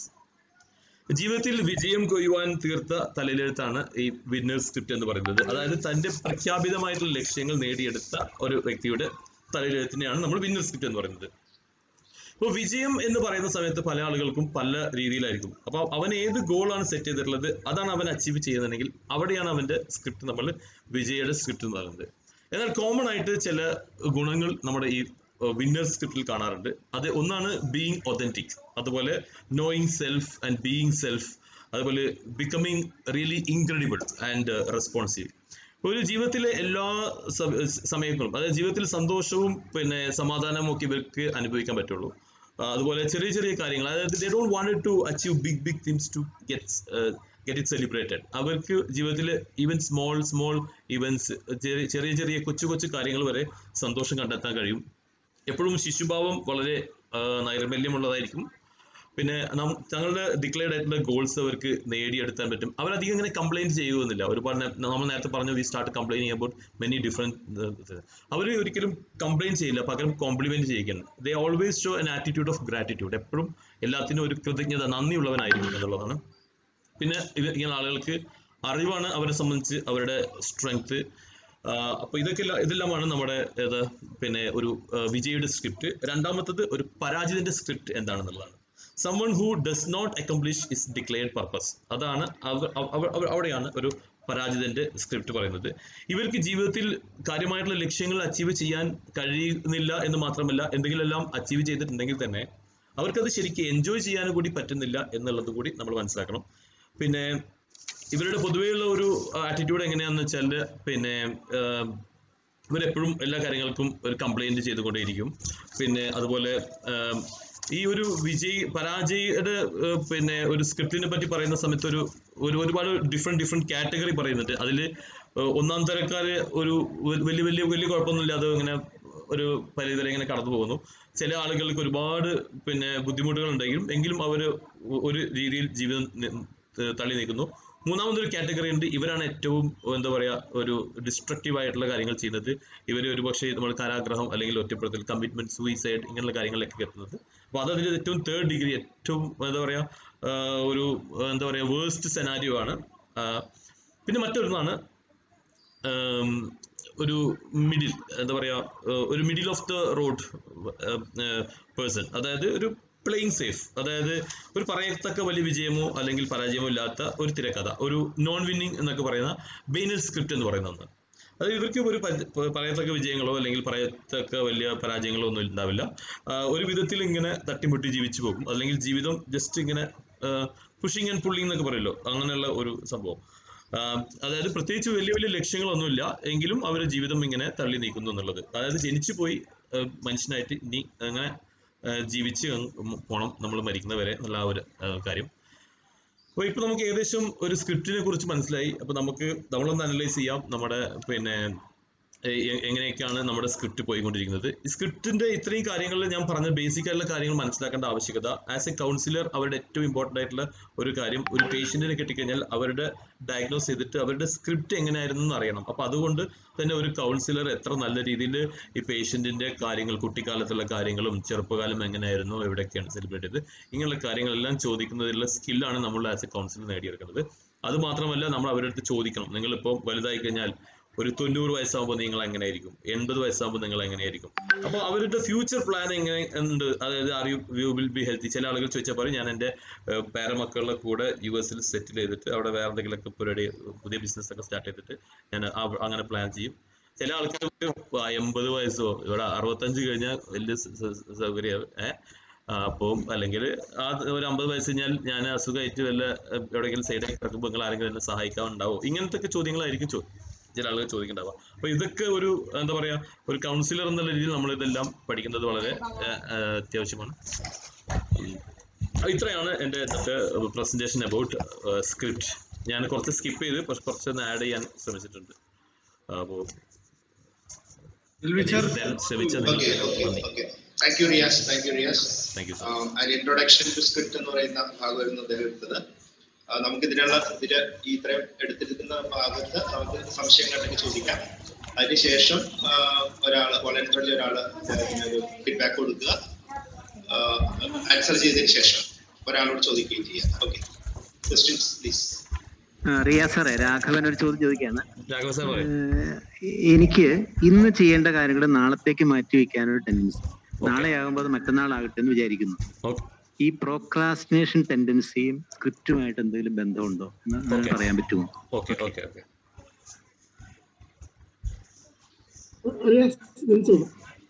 ജീവിതത്തിൽ വിജയം കൊയ്യുവാൻ തീർത്ത തലയിലെഴുത്താണ് ഈ വിന്നേഴ്സ് സ്ക്രിപ്റ്റ് എന്ന് പറയുന്നത് അതായത് തന്റെ പ്രഖ്യാപിതമായിട്ടുള്ള ലക്ഷ്യങ്ങൾ നേടിയെടുത്ത ഒരു വ്യക്തിയുടെ തലയിലെഴുത്തിനെയാണ് നമ്മൾ വിന്നേഴ്സ് സ്ക്രിപ്റ്റ് എന്ന് പറയുന്നത് ഇപ്പോൾ വിജയം എന്ന് പറയുന്ന സമയത്ത് പല ആളുകൾക്കും പല രീതിയിലായിരിക്കും അപ്പോൾ അവൻ ഏത് ഗോളാണ് സെറ്റ് ചെയ്തിട്ടുള്ളത് അതാണ് അവൻ അച്ചീവ് ചെയ്യുന്നതെങ്കിൽ അവിടെയാണ് അവന്റെ സ്ക്രിപ്റ്റ് നമ്മൾ വിജയയുടെ സ്ക്രിപ്റ്റ് എന്ന് പറയുന്നത് എന്നാൽ കോമൺ ആയിട്ട് ചില ഗുണങ്ങൾ നമ്മുടെ ഈ വിന്നർ സ്ക്രിപ്റ്റിൽ കാണാറുണ്ട് അത് ഒന്നാണ് ബീയിങ് ഒതന്റിക് അതുപോലെ knowing self and being self അതുപോലെ becoming really incredible and responsive ഒരു ജീവിതത്തിലെ എല്ലാ സ- സമയങ്ങളും അതായത് ജീവിതത്തിൽ സന്തോഷവും പിന്നെ സമാധാനവും ഒക്കെ ഇവർക്ക് അനുഭവിക്കാൻ പറ്റുള്ളൂ ആ, അതുപോലെ ചെറിയ ചെറിയ കാര്യങ്ങൾ അതായത് they don't wanted to achieve big big things to get get it celebrated അവർക്ക് ജീവിതത്തിൽ ഈവൻ സ്മോൾ സ്മോൾ ഇവന്റ്സ് ചെറിയ ചെറിയ കൊച്ചു കൊച്ചു കാര്യങ്ങൾ വരെ സന്തോഷം കണ്ടെത്താൻ കഴിയും എപ്പോഴും ശിശുഭാവം വളരെ ആ, നൈർമല്യമുള്ളതായിരിക്കും പിന്നെ നം- തങ്ങളുടെ ഡിക്ലെയർഡ് ആയിട്ടുള്ള ഗോൾസ് അവർക്ക് നേടിയെടുക്കാൻ പറ്റും അവരധികം ഇങ്ങനെ കംപ്ലൈന്റ് ചെയ്യുന്നില്ല ഒരുപാട് നേ- നമ്മൾ നേരത്തെ പറഞ്ഞു we start complaining about many different അവർ ഒരിക്കലും കംപ്ലൈന്റ് ചെയ്യില്ല പകരം കോംപ്ലിമെന്റ് ചെയ്യിക്കുന്നു they always show an attitude of gratitude എപ്പോഴും എല്ലാത്തിനും ഒരു കൃതജ്ഞത നന്ദിയുള്ളവനായിരിക്കും എന്നുള്ളതാണ് പിന്നെ ഇത് ഇങ്ങനെ ആളുകൾക്ക് അറിവാണ് അവരെ സംബന്ധിച്ച് അവരുടെ സ്ട്രെങ്ത് അപ്പൊ ഇതൊക്കെ എല്ലാം- ഇതെല്ലാമാണ് നമ്മുടെ ഏത് പിന്നെ ഒരു ആ, വിജയുടെ സ്ക്രിപ്റ്റ് രണ്ടാമത്തത് ഒരു പരാജിതന്റെ സ്ക്രിപ്റ്റ് എന്താണെന്നുള്ളതാണ് someone who does not accomplish his declared purpose അതാണ് അവ- അവ- അവ- അവിടെയാണ് ഒരു പരാജിതന്റെ സ്ക്രിപ്റ്റ് പറയുന്നത് ഇവർക്ക് ജീവിതത്തിൽ കാര്യമായിട്ടുള്ള ലക്ഷ്യങ്ങൾ അച്ചീവ് ചെയ്യാൻ കഴിയുന്നില്ല എന്ന് മാത്രമല്ല എന്തെങ്കിലും എല്ലാം അച്ചീവ് ചെയ്തിട്ടുണ്ടെങ്കിൽ തന്നെ അവർക്കത് ശരിക്കും എൻജോയ് ചെയ്യാനും കൂടി പറ്റുന്നില്ല എന്നുള്ളത് കൂടി നമ്മൾ മനസ്സിലാക്കണം പിന്നെ ഇവരുടെ പൊതുവെയുള്ള ഒരു ആറ്റിറ്റ്യൂഡ് എങ്ങനെയാന്ന് വെച്ചാൽ പിന്നെ ആഹ്, ഇവരെപ്പോഴും എല്ലാ കാര്യങ്ങൾക്കും ഒരു കംപ്ലൈന്റ് ചെയ്തുകൊണ്ടേയിരിക്കും പിന്നെ അതുപോലെ ആം, ഈ ഒരു വിജയ് പരാജയുടെ ഏഹ്, പിന്നെ ഒരു സ്ക്രിപ്റ്റിനെ പറ്റി പറയുന്ന സമയത്ത് ഒരു ഒരു ഒരുപാട് ഡിഫറെന്റ് ഡിഫറെന്റ് കാറ്റഗറി പറയുന്നുണ്ട് അതിൽ ഒന്നാം തരക്കാര് ഒരു വ- വലിയ വലിയ വലിയ കുഴപ്പമൊന്നുമില്ലാതെ ഇങ്ങനെ ഒരു പരിധിവരെ ഇങ്ങനെ കടന്നു പോകുന്നു ചില ആളുകൾക്ക് ഒരുപാട് പിന്നെ ബുദ്ധിമുട്ടുകൾ ഉണ്ടെങ്കിലും എങ്കിലും അവര് ഒ- ഒരു രീതിയിൽ ജീവിതം നി- ഏഹ് തള്ളി നീക്കുന്നു മൂന്നാമതൊരു കാറ്റഗറി ഉണ്ട് ഇവരാണ് ഏറ്റവും എന്താ പറയാ ഒരു ഡിസ്ട്രക്റ്റീവ് ആയിട്ടുള്ള കാര്യങ്ങൾ ചെയ്യുന്നത് ഇവര് ഒരുപക്ഷെ നമ്മൾ കാരാഗ്രഹം അല്ലെങ്കിൽ ഒറ്റപ്പെടുത്തൽ കമ്മിറ്റ്മെന്റ് സൂയിസൈഡ് ഇങ്ങനെയുള്ള കാര്യങ്ങളിലേക്ക് എത്തുന്നത് അപ്പൊ അത് അതിന്റെ ഏറ്റവും തേർഡ് ഡിഗ്രി ഏറ്റവും എന്താ പറയാ ആഹ് ഒരു ആഹ് എന്താ പറയാ വേഴ്സ്റ്റ് സെനാരിയോ ആണ് ആഹ് പിന്നെ മറ്റൊന്നാണ് ആം, ഒരു മിഡിൽ എന്താ പറയാ ഏഹ് ഒരു middle of the road person അതായത് ഒരു പ്ലേയിങ് സേഫ് അതായത് ഒരു പറയത്തക്ക വലിയ വിജയമോ അല്ലെങ്കിൽ പരാജയമോ ഇല്ലാത്ത ഒരു തിരക്കഥ ഒരു നോൺ വിന്നിങ് എന്നൊക്കെ പറയുന്ന ബെയിനൽ സ്ക്രിപ്റ്റ് എന്ന് പറയുന്ന ഒന്ന് അത് ഇവർക്ക് ഒരു പരി- പ- പറയത്തക്ക വിജയങ്ങളോ അല്ലെങ്കിൽ പറയത്തക്ക വലിയ പരാജയങ്ങളോ ഒന്നും ഉണ്ടാവില്ല ആഹ് ഒരു വിധത്തിൽ ഇങ്ങനെ തട്ടിമുട്ടി ജീവിച്ചു പോകും അല്ലെങ്കിൽ ജീവിതം ജസ്റ്റ് ഇങ്ങനെ പുഷിങ് ആൻഡ് പുള്ളിങ് എന്നൊക്കെ പറയല്ലോ അങ്ങനെയുള്ള ഒരു സംഭവം ആഹ് അതായത് പ്രത്യേകിച്ച് വലിയ വലിയ ലക്ഷ്യങ്ങളൊന്നുമില്ല എങ്കിലും അവരുടെ ജീവിതം ഇങ്ങനെ തള്ളി നീക്കുന്നു എന്നുള്ളത് അതായത് ജനിച്ചു പോയി ആഹ് മനുഷ്യനായിട്ട് ഇനി അങ്ങനെ ആഹ് ജീവിച്ച് അങ്ങ് പോണം നമ്മൾ മരിക്കുന്നവരെ എന്നുള്ള ആ ഒരു ആഹ് കാര്യം അപ്പൊ ഇപ്പൊ നമുക്ക് ഏകദേശം ഒരു സ്ക്രിപ്റ്റിനെ കുറിച്ച് മനസ്സിലായി അപ്പൊ നമുക്ക് നമ്മളൊന്ന് അനലൈസ് ചെയ്യാം നമ്മുടെ പിന്നെ എ- എ- എങ്ങനെയൊക്കെയാണ് നമ്മുടെ സ്ക്രിപ്റ്റ് പോയിക്കൊണ്ടിരിക്കുന്നത് ഈ സ്ക്രിപ്റ്റിന്റെ ഇത്രയും കാര്യങ്ങൾ ഞാൻ പറഞ്ഞ ബേസിക് ആയിട്ടുള്ള കാര്യങ്ങൾ മനസ്സിലാക്കേണ്ട ആവശ്യകത ആസ് എ കൗൺസിലർ അവരുടെ ഏറ്റവും ഇമ്പോർട്ടന്റ് ആയിട്ടുള്ള ഒരു കാര്യം ഒരു പേഷ്യന്റിനെ കിട്ടിക്കഴിഞ്ഞാൽ അവരുടെ ഡയഗ്നോസ് ചെയ്തിട്ട് അവരുടെ സ്ക്രിപ്റ്റ് എങ്ങനെയായിരുന്നു എന്ന് അറിയണം അപ്പൊ അതുകൊണ്ട് തന്നെ ഒരു കൗൺസിലർ എത്ര നല്ല രീതിയിൽ ഈ പേഷ്യന്റിന്റെ കാര്യങ്ങൾ കുട്ടിക്കാലത്തുള്ള കാര്യങ്ങളും ചെറുപ്പകാലം എങ്ങനെയായിരുന്നു എവിടെയൊക്കെയാണ് സെലിബ്രേറ്റ് ചെയ്തത് ഇങ്ങനെയുള്ള കാര്യങ്ങളെല്ലാം ചോദിക്കുന്നതിലുള്ള സ്കില്ലാണ് നമ്മൾ ആസ് എ കൗൺസിലർ നേടിയെടുക്കുന്നത് അത് മാത്രമല്ല നമ്മൾ അവരുടെ അടുത്ത് ചോദിക്കണം നിങ്ങൾ ഇപ്പോൾ വലുതായി കഴിഞ്ഞാൽ ഒരു തൊണ്ണൂറ് വയസ്സാകുമ്പോൾ നിങ്ങൾ എങ്ങനെയായിരിക്കും എൺപത് വയസ്സാകുമ്പോൾ നിങ്ങൾ എങ്ങനെയായിരിക്കും അപ്പോൾ അവരുടെ ഫ്യൂച്ചർ പ്ലാൻ എങ്ങനെ ഉണ്ട് അതായത് are you you will be healthy ചില ആളുകൾ ചോദിച്ചാൽ പറയും ഞാൻ എൻ്റെ ഏഹ്, പേരമക്കളുടെ കൂടെ യു എസിൽ സെറ്റിൽ ചെയ്തിട്ട് അവിടെ വേറെ എന്തെങ്കിലുമൊക്കെ പരിപാടി പുതിയ ബിസിനസ് ഒക്കെ സ്റ്റാർട്ട് ചെയ്തിട്ട് ഞാൻ അവ- അങ്ങനെ പ്ലാൻ ചെയ്യും ചില ആൾക്കാർക്ക് എൺപത് വയസ്സോ ഇവിടെ അറുപത്തഞ്ച് കഴിഞ്ഞാൽ വലിയ സ- സ- സൗകര്യം ഏഹ് അപ്പം അല്ലെങ്കിൽ ആ ഒരു അമ്പത് വയസ്സ് കഴിഞ്ഞാൽ ഞാൻ അസുഖമായിട്ട് വല്ല ഏഹ്, എവിടെയെങ്കിലും സൈഡായി കിടക്കുമ്പോൾ നിങ്ങൾ ആരെങ്കിലും എന്നെ സഹായിക്കാനുണ്ടാവോ ഇങ്ങനത്തെ ഒക്കെ ചോദ്യങ്ങളായിരിക്കും ചോ ചില ആളുകൾ ചോദിക്കുന്നുണ്ടാവുക അപ്പൊ ഇതൊക്കെ ഒരു എന്താ പറയാ ഒരു കൗൺസിലർ എന്നുള്ള രീതിയിൽ നമ്മൾ ഇതെല്ലാം പഠിക്കുന്നത് വളരെ ഏഹ്, ഏഹ്, അത്യാവശ്യമാണ് ഉം. ഇത്രയാണ് എൻ്റെ ഇന്നത്തെ പ്രസന്റേഷൻ അബൌട്ട് സ്ക്രിപ്റ്റ് ഞാൻ കുറച്ച് സ്കിപ്പ് ചെയ്ത് കുറച്ച് കുറച്ചൊന്ന് ആഡ് ചെയ്യാൻ ശ്രമിച്ചിട്ടുണ്ട് അപ്പോൾ ശ്രമിച്ച Okay, okay, okay. Thank you, Riaz. Thank you, Riaz. Thank you sir Um, an introduction to script എന്ന് പറയുന്ന ഭാഗമായിരുന്നു അദ്ദേഹം എടുത്തത് ആ, നമുക്കിതിനുള്ള ഇതില് ഈ ഇത്രയും എടുത്തിരിക്കുന്ന ഭാഗത്ത് നമുക്ക് സംശയങ്ങളുണ്ടെങ്കിൽ ചോദിക്കാം അതിനുശേഷം ആ, ഒരാള് വോളണ്ടറി ഒരാള് ഒരു ഫീഡ്ബാക്ക് കൊടുക്കുക ആൻസർ ചെയ്തതിന് ശേഷം ഒരാളോട് ചോദിക്കുകയും ചെയ്യാം ഓക്കെ ക്വസ്റ്റ്യൻസ് പ്ലീസ് ആ, റിയാസ് സാറേ രാഘവൻ ഒരു ചോദ്യം ചോദിക്കുകയാണ് രാഘവ സാർ പറയും ഏഹ്, എനിക്ക് ഇന്ന് ചെയ്യേണ്ട കാര്യങ്ങൾ നാളത്തേക്ക് മാറ്റി വെക്കാനൊരു ടെൻഡൻസി നാളെ ആകുമ്പോൾ അത് മറ്റന്നാളാകട്ടെ എന്ന് വിചാരിക്കുന്നു ഓക്കെ ഈ പ്രോക്രാസ്റ്റിനേഷൻ ടെൻഡൻസിയും സ്ക്രിപ്റ്റുമായിട്ട് എന്തെങ്കിലും ബന്ധമുണ്ടോ എന്ന് അങ്ങനെ Okay. പറയാൻ പറ്റുമോ ഓക്കെ ഓക്കെ ഓക്കെ റിയാസ് വിളിച്ചോളൂ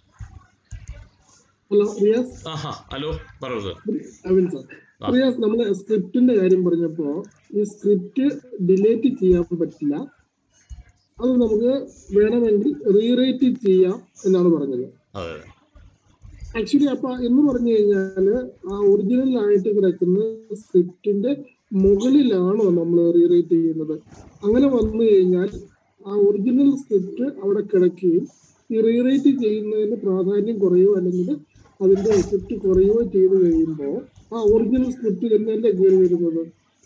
ഹലോ റിയാസ് ആഹാ ഹലോ പറയൂ സാർ അവിൻ സാർ ആ. റിയാസ് നമ്മള് സ്ക്രിപ്റ്റിന്റെ കാര്യം പറഞ്ഞപ്പോ ഈ സ്ക്രിപ്റ്റ് ഡിലേറ്റ് ചെയ്യാൻ പറ്റില്ല അത് നമുക്ക് വേണമെങ്കിൽ റീറൈറ്റ് ചെയ്യാം എന്നാണ് പറഞ്ഞത് അതെ അതെ ആക്ച്വലി അപ്പൊ എന്ന് പറഞ്ഞു കഴിഞ്ഞാല് ആ ഒറിജിനൽ ആയിട്ട് കിടക്കുന്ന സ്ക്രിപ്റ്റിന്റെ മുകളിലാണോ നമ്മൾ റീറൈറ്റ് ചെയ്യുന്നത് അങ്ങനെ വന്നു കഴിഞ്ഞാൽ ആ ഒറിജിനൽ സ്ക്രിപ്റ്റ് അവിടെ കിടക്കുകയും ഈ റീറൈറ്റ് ചെയ്യുന്നതിന് പ്രാധാന്യം കുറയോ അല്ലെങ്കിൽ അതിന്റെ എഫക്റ്റ് കുറയോ ചെയ്തു കഴിയുമ്പോൾ ആ ഒറിജിനൽ സ്ക്രിപ്റ്റ് തന്നെയല്ലേ കയറി വരുന്നത്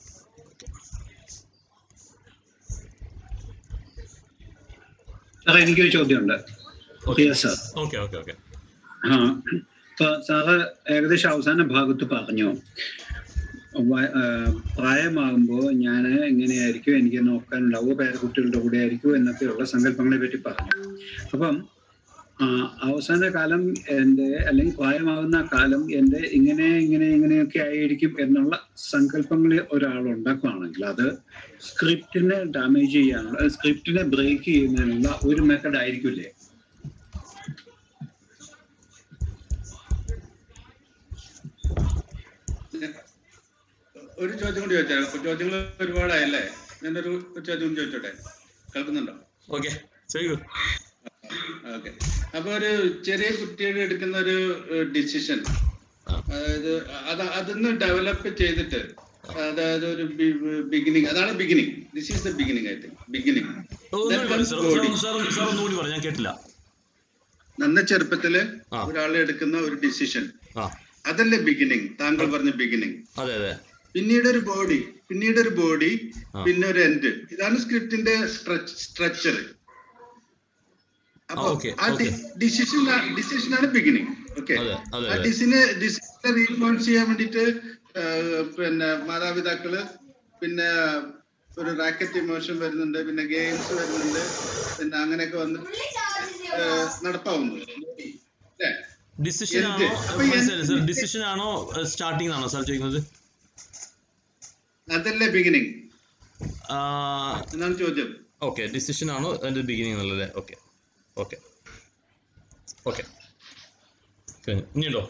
സാറേ എനിക്കൊരു ചോദ്യമുണ്ട് Riaz sir okay okay okay ആ ഇപ്പൊ സാറ് ഏകദേശം അവസാന ഭാഗത്ത് പറഞ്ഞു വ- ആ, പ്രായമാകുമ്പോൾ ഞാൻ ഇങ്ങനെയായിരിക്കും എനിക്ക് നോക്കാനുണ്ടാവുക പേരക്കുട്ടികളുടെ കൂടെ ആയിരിക്കും എന്നൊക്കെയുള്ള സങ്കല്പങ്ങളെ പറ്റി പറഞ്ഞു അപ്പം ആ, അവസാന കാലം എൻ്റെ അല്ലെങ്കിൽ പ്രായമാകുന്ന കാലം എൻ്റെ ഇങ്ങനെ ഇങ്ങനെ ഇങ്ങനെയൊക്കെ ആയിരിക്കും എന്നുള്ള സങ്കല്പങ്ങൾ ഒരാൾ ഉണ്ടാക്കുകയാണെങ്കിൽ അത് സ്ക്രിപ്റ്റിനെ ഡാമേജ് ചെയ്യാനുള്ള സ്ക്രിപ്റ്റിനെ ബ്രേക്ക് ചെയ്യുന്നതിനുള്ള ഒരു മെത്തഡ് ആയിരിക്കില്ലേ ഒരു ചോദ്യം കൂടി ചോദിച്ചാൽ ചോദ്യങ്ങൾ ഒരുപാടായല്ലേ ഞാനൊരു ഒരു ചോദ്യം കൂടി ചോദിച്ചോട്ടെ കേൾക്കുന്നുണ്ടോ ഓക്കെ ചെയ്യൂ ഓക്കെ അപ്പൊ ഒരു ചെറിയ കുട്ടിയുടെ എടുക്കുന്ന ഒരു ഡിസിഷൻ ആ. അതായത് അത് അതൊന്ന് ഡെവലപ്പ് ചെയ്തിട്ട് അതായത് ഒരു ബിഗിനിങ് അതാണ് beginning this is the beginning I think beginning ഒന്നുകൂടി പറയൂ സാർ സാർ സാർ സാർ ഒന്നുകൂടി പറഞ്ഞു ഞാൻ കേട്ടില്ല നന്ന ചെറുപ്പത്തില് ആ. ഒരാൾ എടുക്കുന്ന ഒരു ഡിസിഷൻ ആ അതല്ലേ ബിഗിനിങ് താങ്കൾ പറഞ്ഞ ബിഗിനിങ് അതെ അതെ പിന്നീട് ഒരു ബോഡി പിന്നീട് ഒരു ബോഡി ആ. പിന്നെ ഒരു എൻഡ് ഇതാണ് സ്ക്രിപ്റ്റിന്റെ സ്ട്രക്ചർ അപ്പൊ okay, ആ okay. ഡിസിഷൻ ഡിസിഷൻ ആണ് ബിഗിനിങ് ഓക്കെ അതെ, അതെ, ആ അതെ. ഡിസിനെ ഡിസിഷനെ റീഫോൺസ് ചെയ്യാൻ വേണ്ടിട്ട് ആ, പിന്നെ മാതാപിതാക്കള് പിന്നെ ഒരു റാക്കറ്റ് ഇമോഷൻ വരുന്നുണ്ട് പിന്നെ ഗെയിംസ് വരുന്നുണ്ട് പിന്നെ അങ്ങനെയൊക്കെ വന്ന് ആ, നടപ്പാവുന്നു അല്ലേ ഡിസിഷൻ എന്ത്? ആണോ അപ്പൊ എന്ത്? മനസ്സിലായില്ല സാർ ഡിസിഷൻ ആണോ സ്റ്റാർട്ടിംഗ് ആണോ സാർ ചോദിക്കുന്നത് അതല്ലേ ബിഗിനിങ് എന്നാണ് ചോദ്യം ഓക്കെ ഡിസിഷൻ ആണോ അതിന്റെ ബിഗിനിങ് എന്നുള്ളത് ഓക്കെ ഓക്കെ ഓക്കെ ഇനിയുണ്ടോ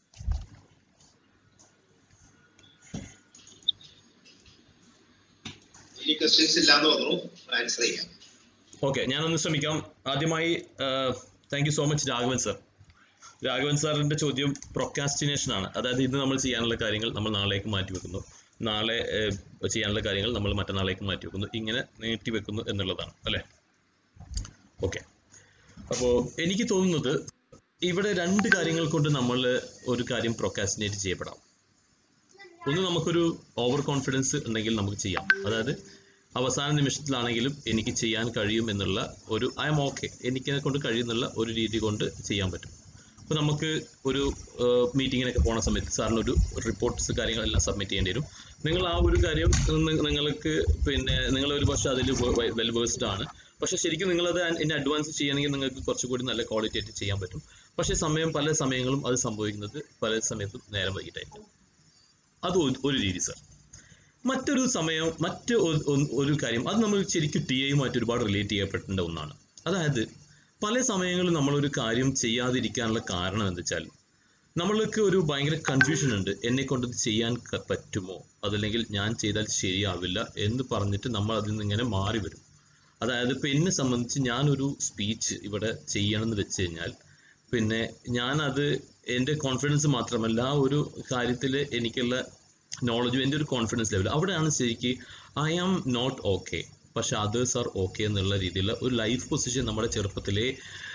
ഇനി ക്വസ്റ്റ്യൻസ് ഇല്ലാന്ന് തോന്നുന്നു ആൻസർ ചെയ്യാം ഓക്കെ ഞാനൊന്ന് ശ്രമിക്കാം ആദ്യമായി thank you so much Raghavan sir Raghavan സാറിന്റെ ചോദ്യം പ്രൊക്കാസ്റ്റിനേഷൻ ആണ് അതായത് ഇന്ന് നമ്മൾ ചെയ്യാനുള്ള കാര്യങ്ങൾ നമ്മൾ നാളേക്ക് മാറ്റി വെക്കുന്നു നാളെ ഏഹ്, ചെയ്യാനുള്ള കാര്യങ്ങൾ നമ്മൾ മറ്റന്നാളേക്ക് മാറ്റി വെക്കുന്നു ഇങ്ങനെ നീട്ടി വെക്കുന്നു എന്നുള്ളതാണ് അല്ലേ ഓക്കെ അപ്പോൾ എനിക്ക് തോന്നുന്നത് ഇവിടെ രണ്ട് കാര്യങ്ങൾ കൊണ്ട് നമ്മൾ ഒരു കാര്യം പ്രൊക്കാസ്റ്റിനേറ്റ് ചെയ്യപ്പെടാം ഒന്ന് നമുക്കൊരു ഓവർ കോൺഫിഡൻസ് ഉണ്ടെങ്കിൽ നമുക്ക് ചെയ്യാം അതായത് അവസാന നിമിഷത്തിലാണെങ്കിലും എനിക്ക് ചെയ്യാൻ കഴിയും എന്നുള്ള ഒരു ഐ എം ഓക്കെ എനിക്കിനെ കൊണ്ട് കഴിയുന്നുള്ള ഒരു രീതി കൊണ്ട് ചെയ്യാൻ പറ്റും അപ്പോൾ നമുക്ക് ഒരു മീറ്റിങ്ങിനൊക്കെ പോണ സമയത്ത് സാറിന് ഒരു റിപ്പോർട്ട്സ് കാര്യങ്ങളെല്ലാം സബ്മിറ്റ് ചെയ്യേണ്ടി വരും നിങ്ങൾ ആ ഒരു കാര്യം നി- നിങ്ങൾക്ക് പിന്നെ നിങ്ങൾ ഒരു പക്ഷേ അതിൽ വെൽ വേഴ്സ്ഡ് ആണ് പക്ഷെ ശരിക്കും നിങ്ങളത് ഇൻ അഡ്വാൻസ് ചെയ്യണമെങ്കിൽ നിങ്ങൾക്ക് കുറച്ചുകൂടി നല്ല ക്വാളിറ്റി ആയിട്ട് ചെയ്യാൻ പറ്റും പക്ഷേ സമയം പല സമയങ്ങളും അത് സംഭവിക്കുന്നത് പല സമയത്തും നേരം വൈകിട്ടായിരിക്കും അത് ഒരു- ഒരു രീതി സർ മറ്റൊരു സമയം മറ്റ് ഒ- ഒ- ഒരു കാര്യം അത് നമ്മൾ ശരിക്കും ടി ഐയുമായിട്ട് ഒരുപാട് റിലേറ്റ് ചെയ്യപ്പെടേണ്ട ഒന്നാണ് അതായത് പല സമയങ്ങളിൽ നമ്മളൊരു കാര്യം ചെയ്യാതിരിക്കാനുള്ള കാരണം എന്താ വെച്ചാൽ നമ്മൾക്ക് ഒരു ഭയങ്കര കൺഫ്യൂഷൻ ഉണ്ട് എന്നെ കൊണ്ട് ഇത് ചെയ്യാൻ ക- പറ്റുമോ അതല്ലെങ്കിൽ ഞാൻ ചെയ്താൽ ശരിയാവില്ല എന്ന് പറഞ്ഞിട്ട് നമ്മൾ അതിൽ നിന്ന് ഇങ്ങനെ മാറി വരും അതായത് ഇപ്പൊ എന്നെ സംബന്ധിച്ച് ഞാനൊരു സ്പീച്ച് ഇവിടെ ചെയ്യണമെന്ന് വെച്ച് കഴിഞ്ഞാൽ പിന്നെ ഞാനത് എൻ്റെ കോൺഫിഡൻസ് മാത്രമല്ല ആ ഒരു കാര്യത്തിൽ എനിക്കുള്ള നോളജും എൻ്റെ ഒരു കോൺഫിഡൻസ് ലെവൽ അവിടെയാണ് ശരിക്ക് ഐ ആം നോട്ട് ഓക്കെ പക്ഷെ അതേഴ്സ് ആർ ഓക്കെ എന്നുള്ള രീതിയിലുള്ള ഒരു ലൈഫ് പൊസിഷൻ നമ്മുടെ ചെറുപ്പത്തിലേ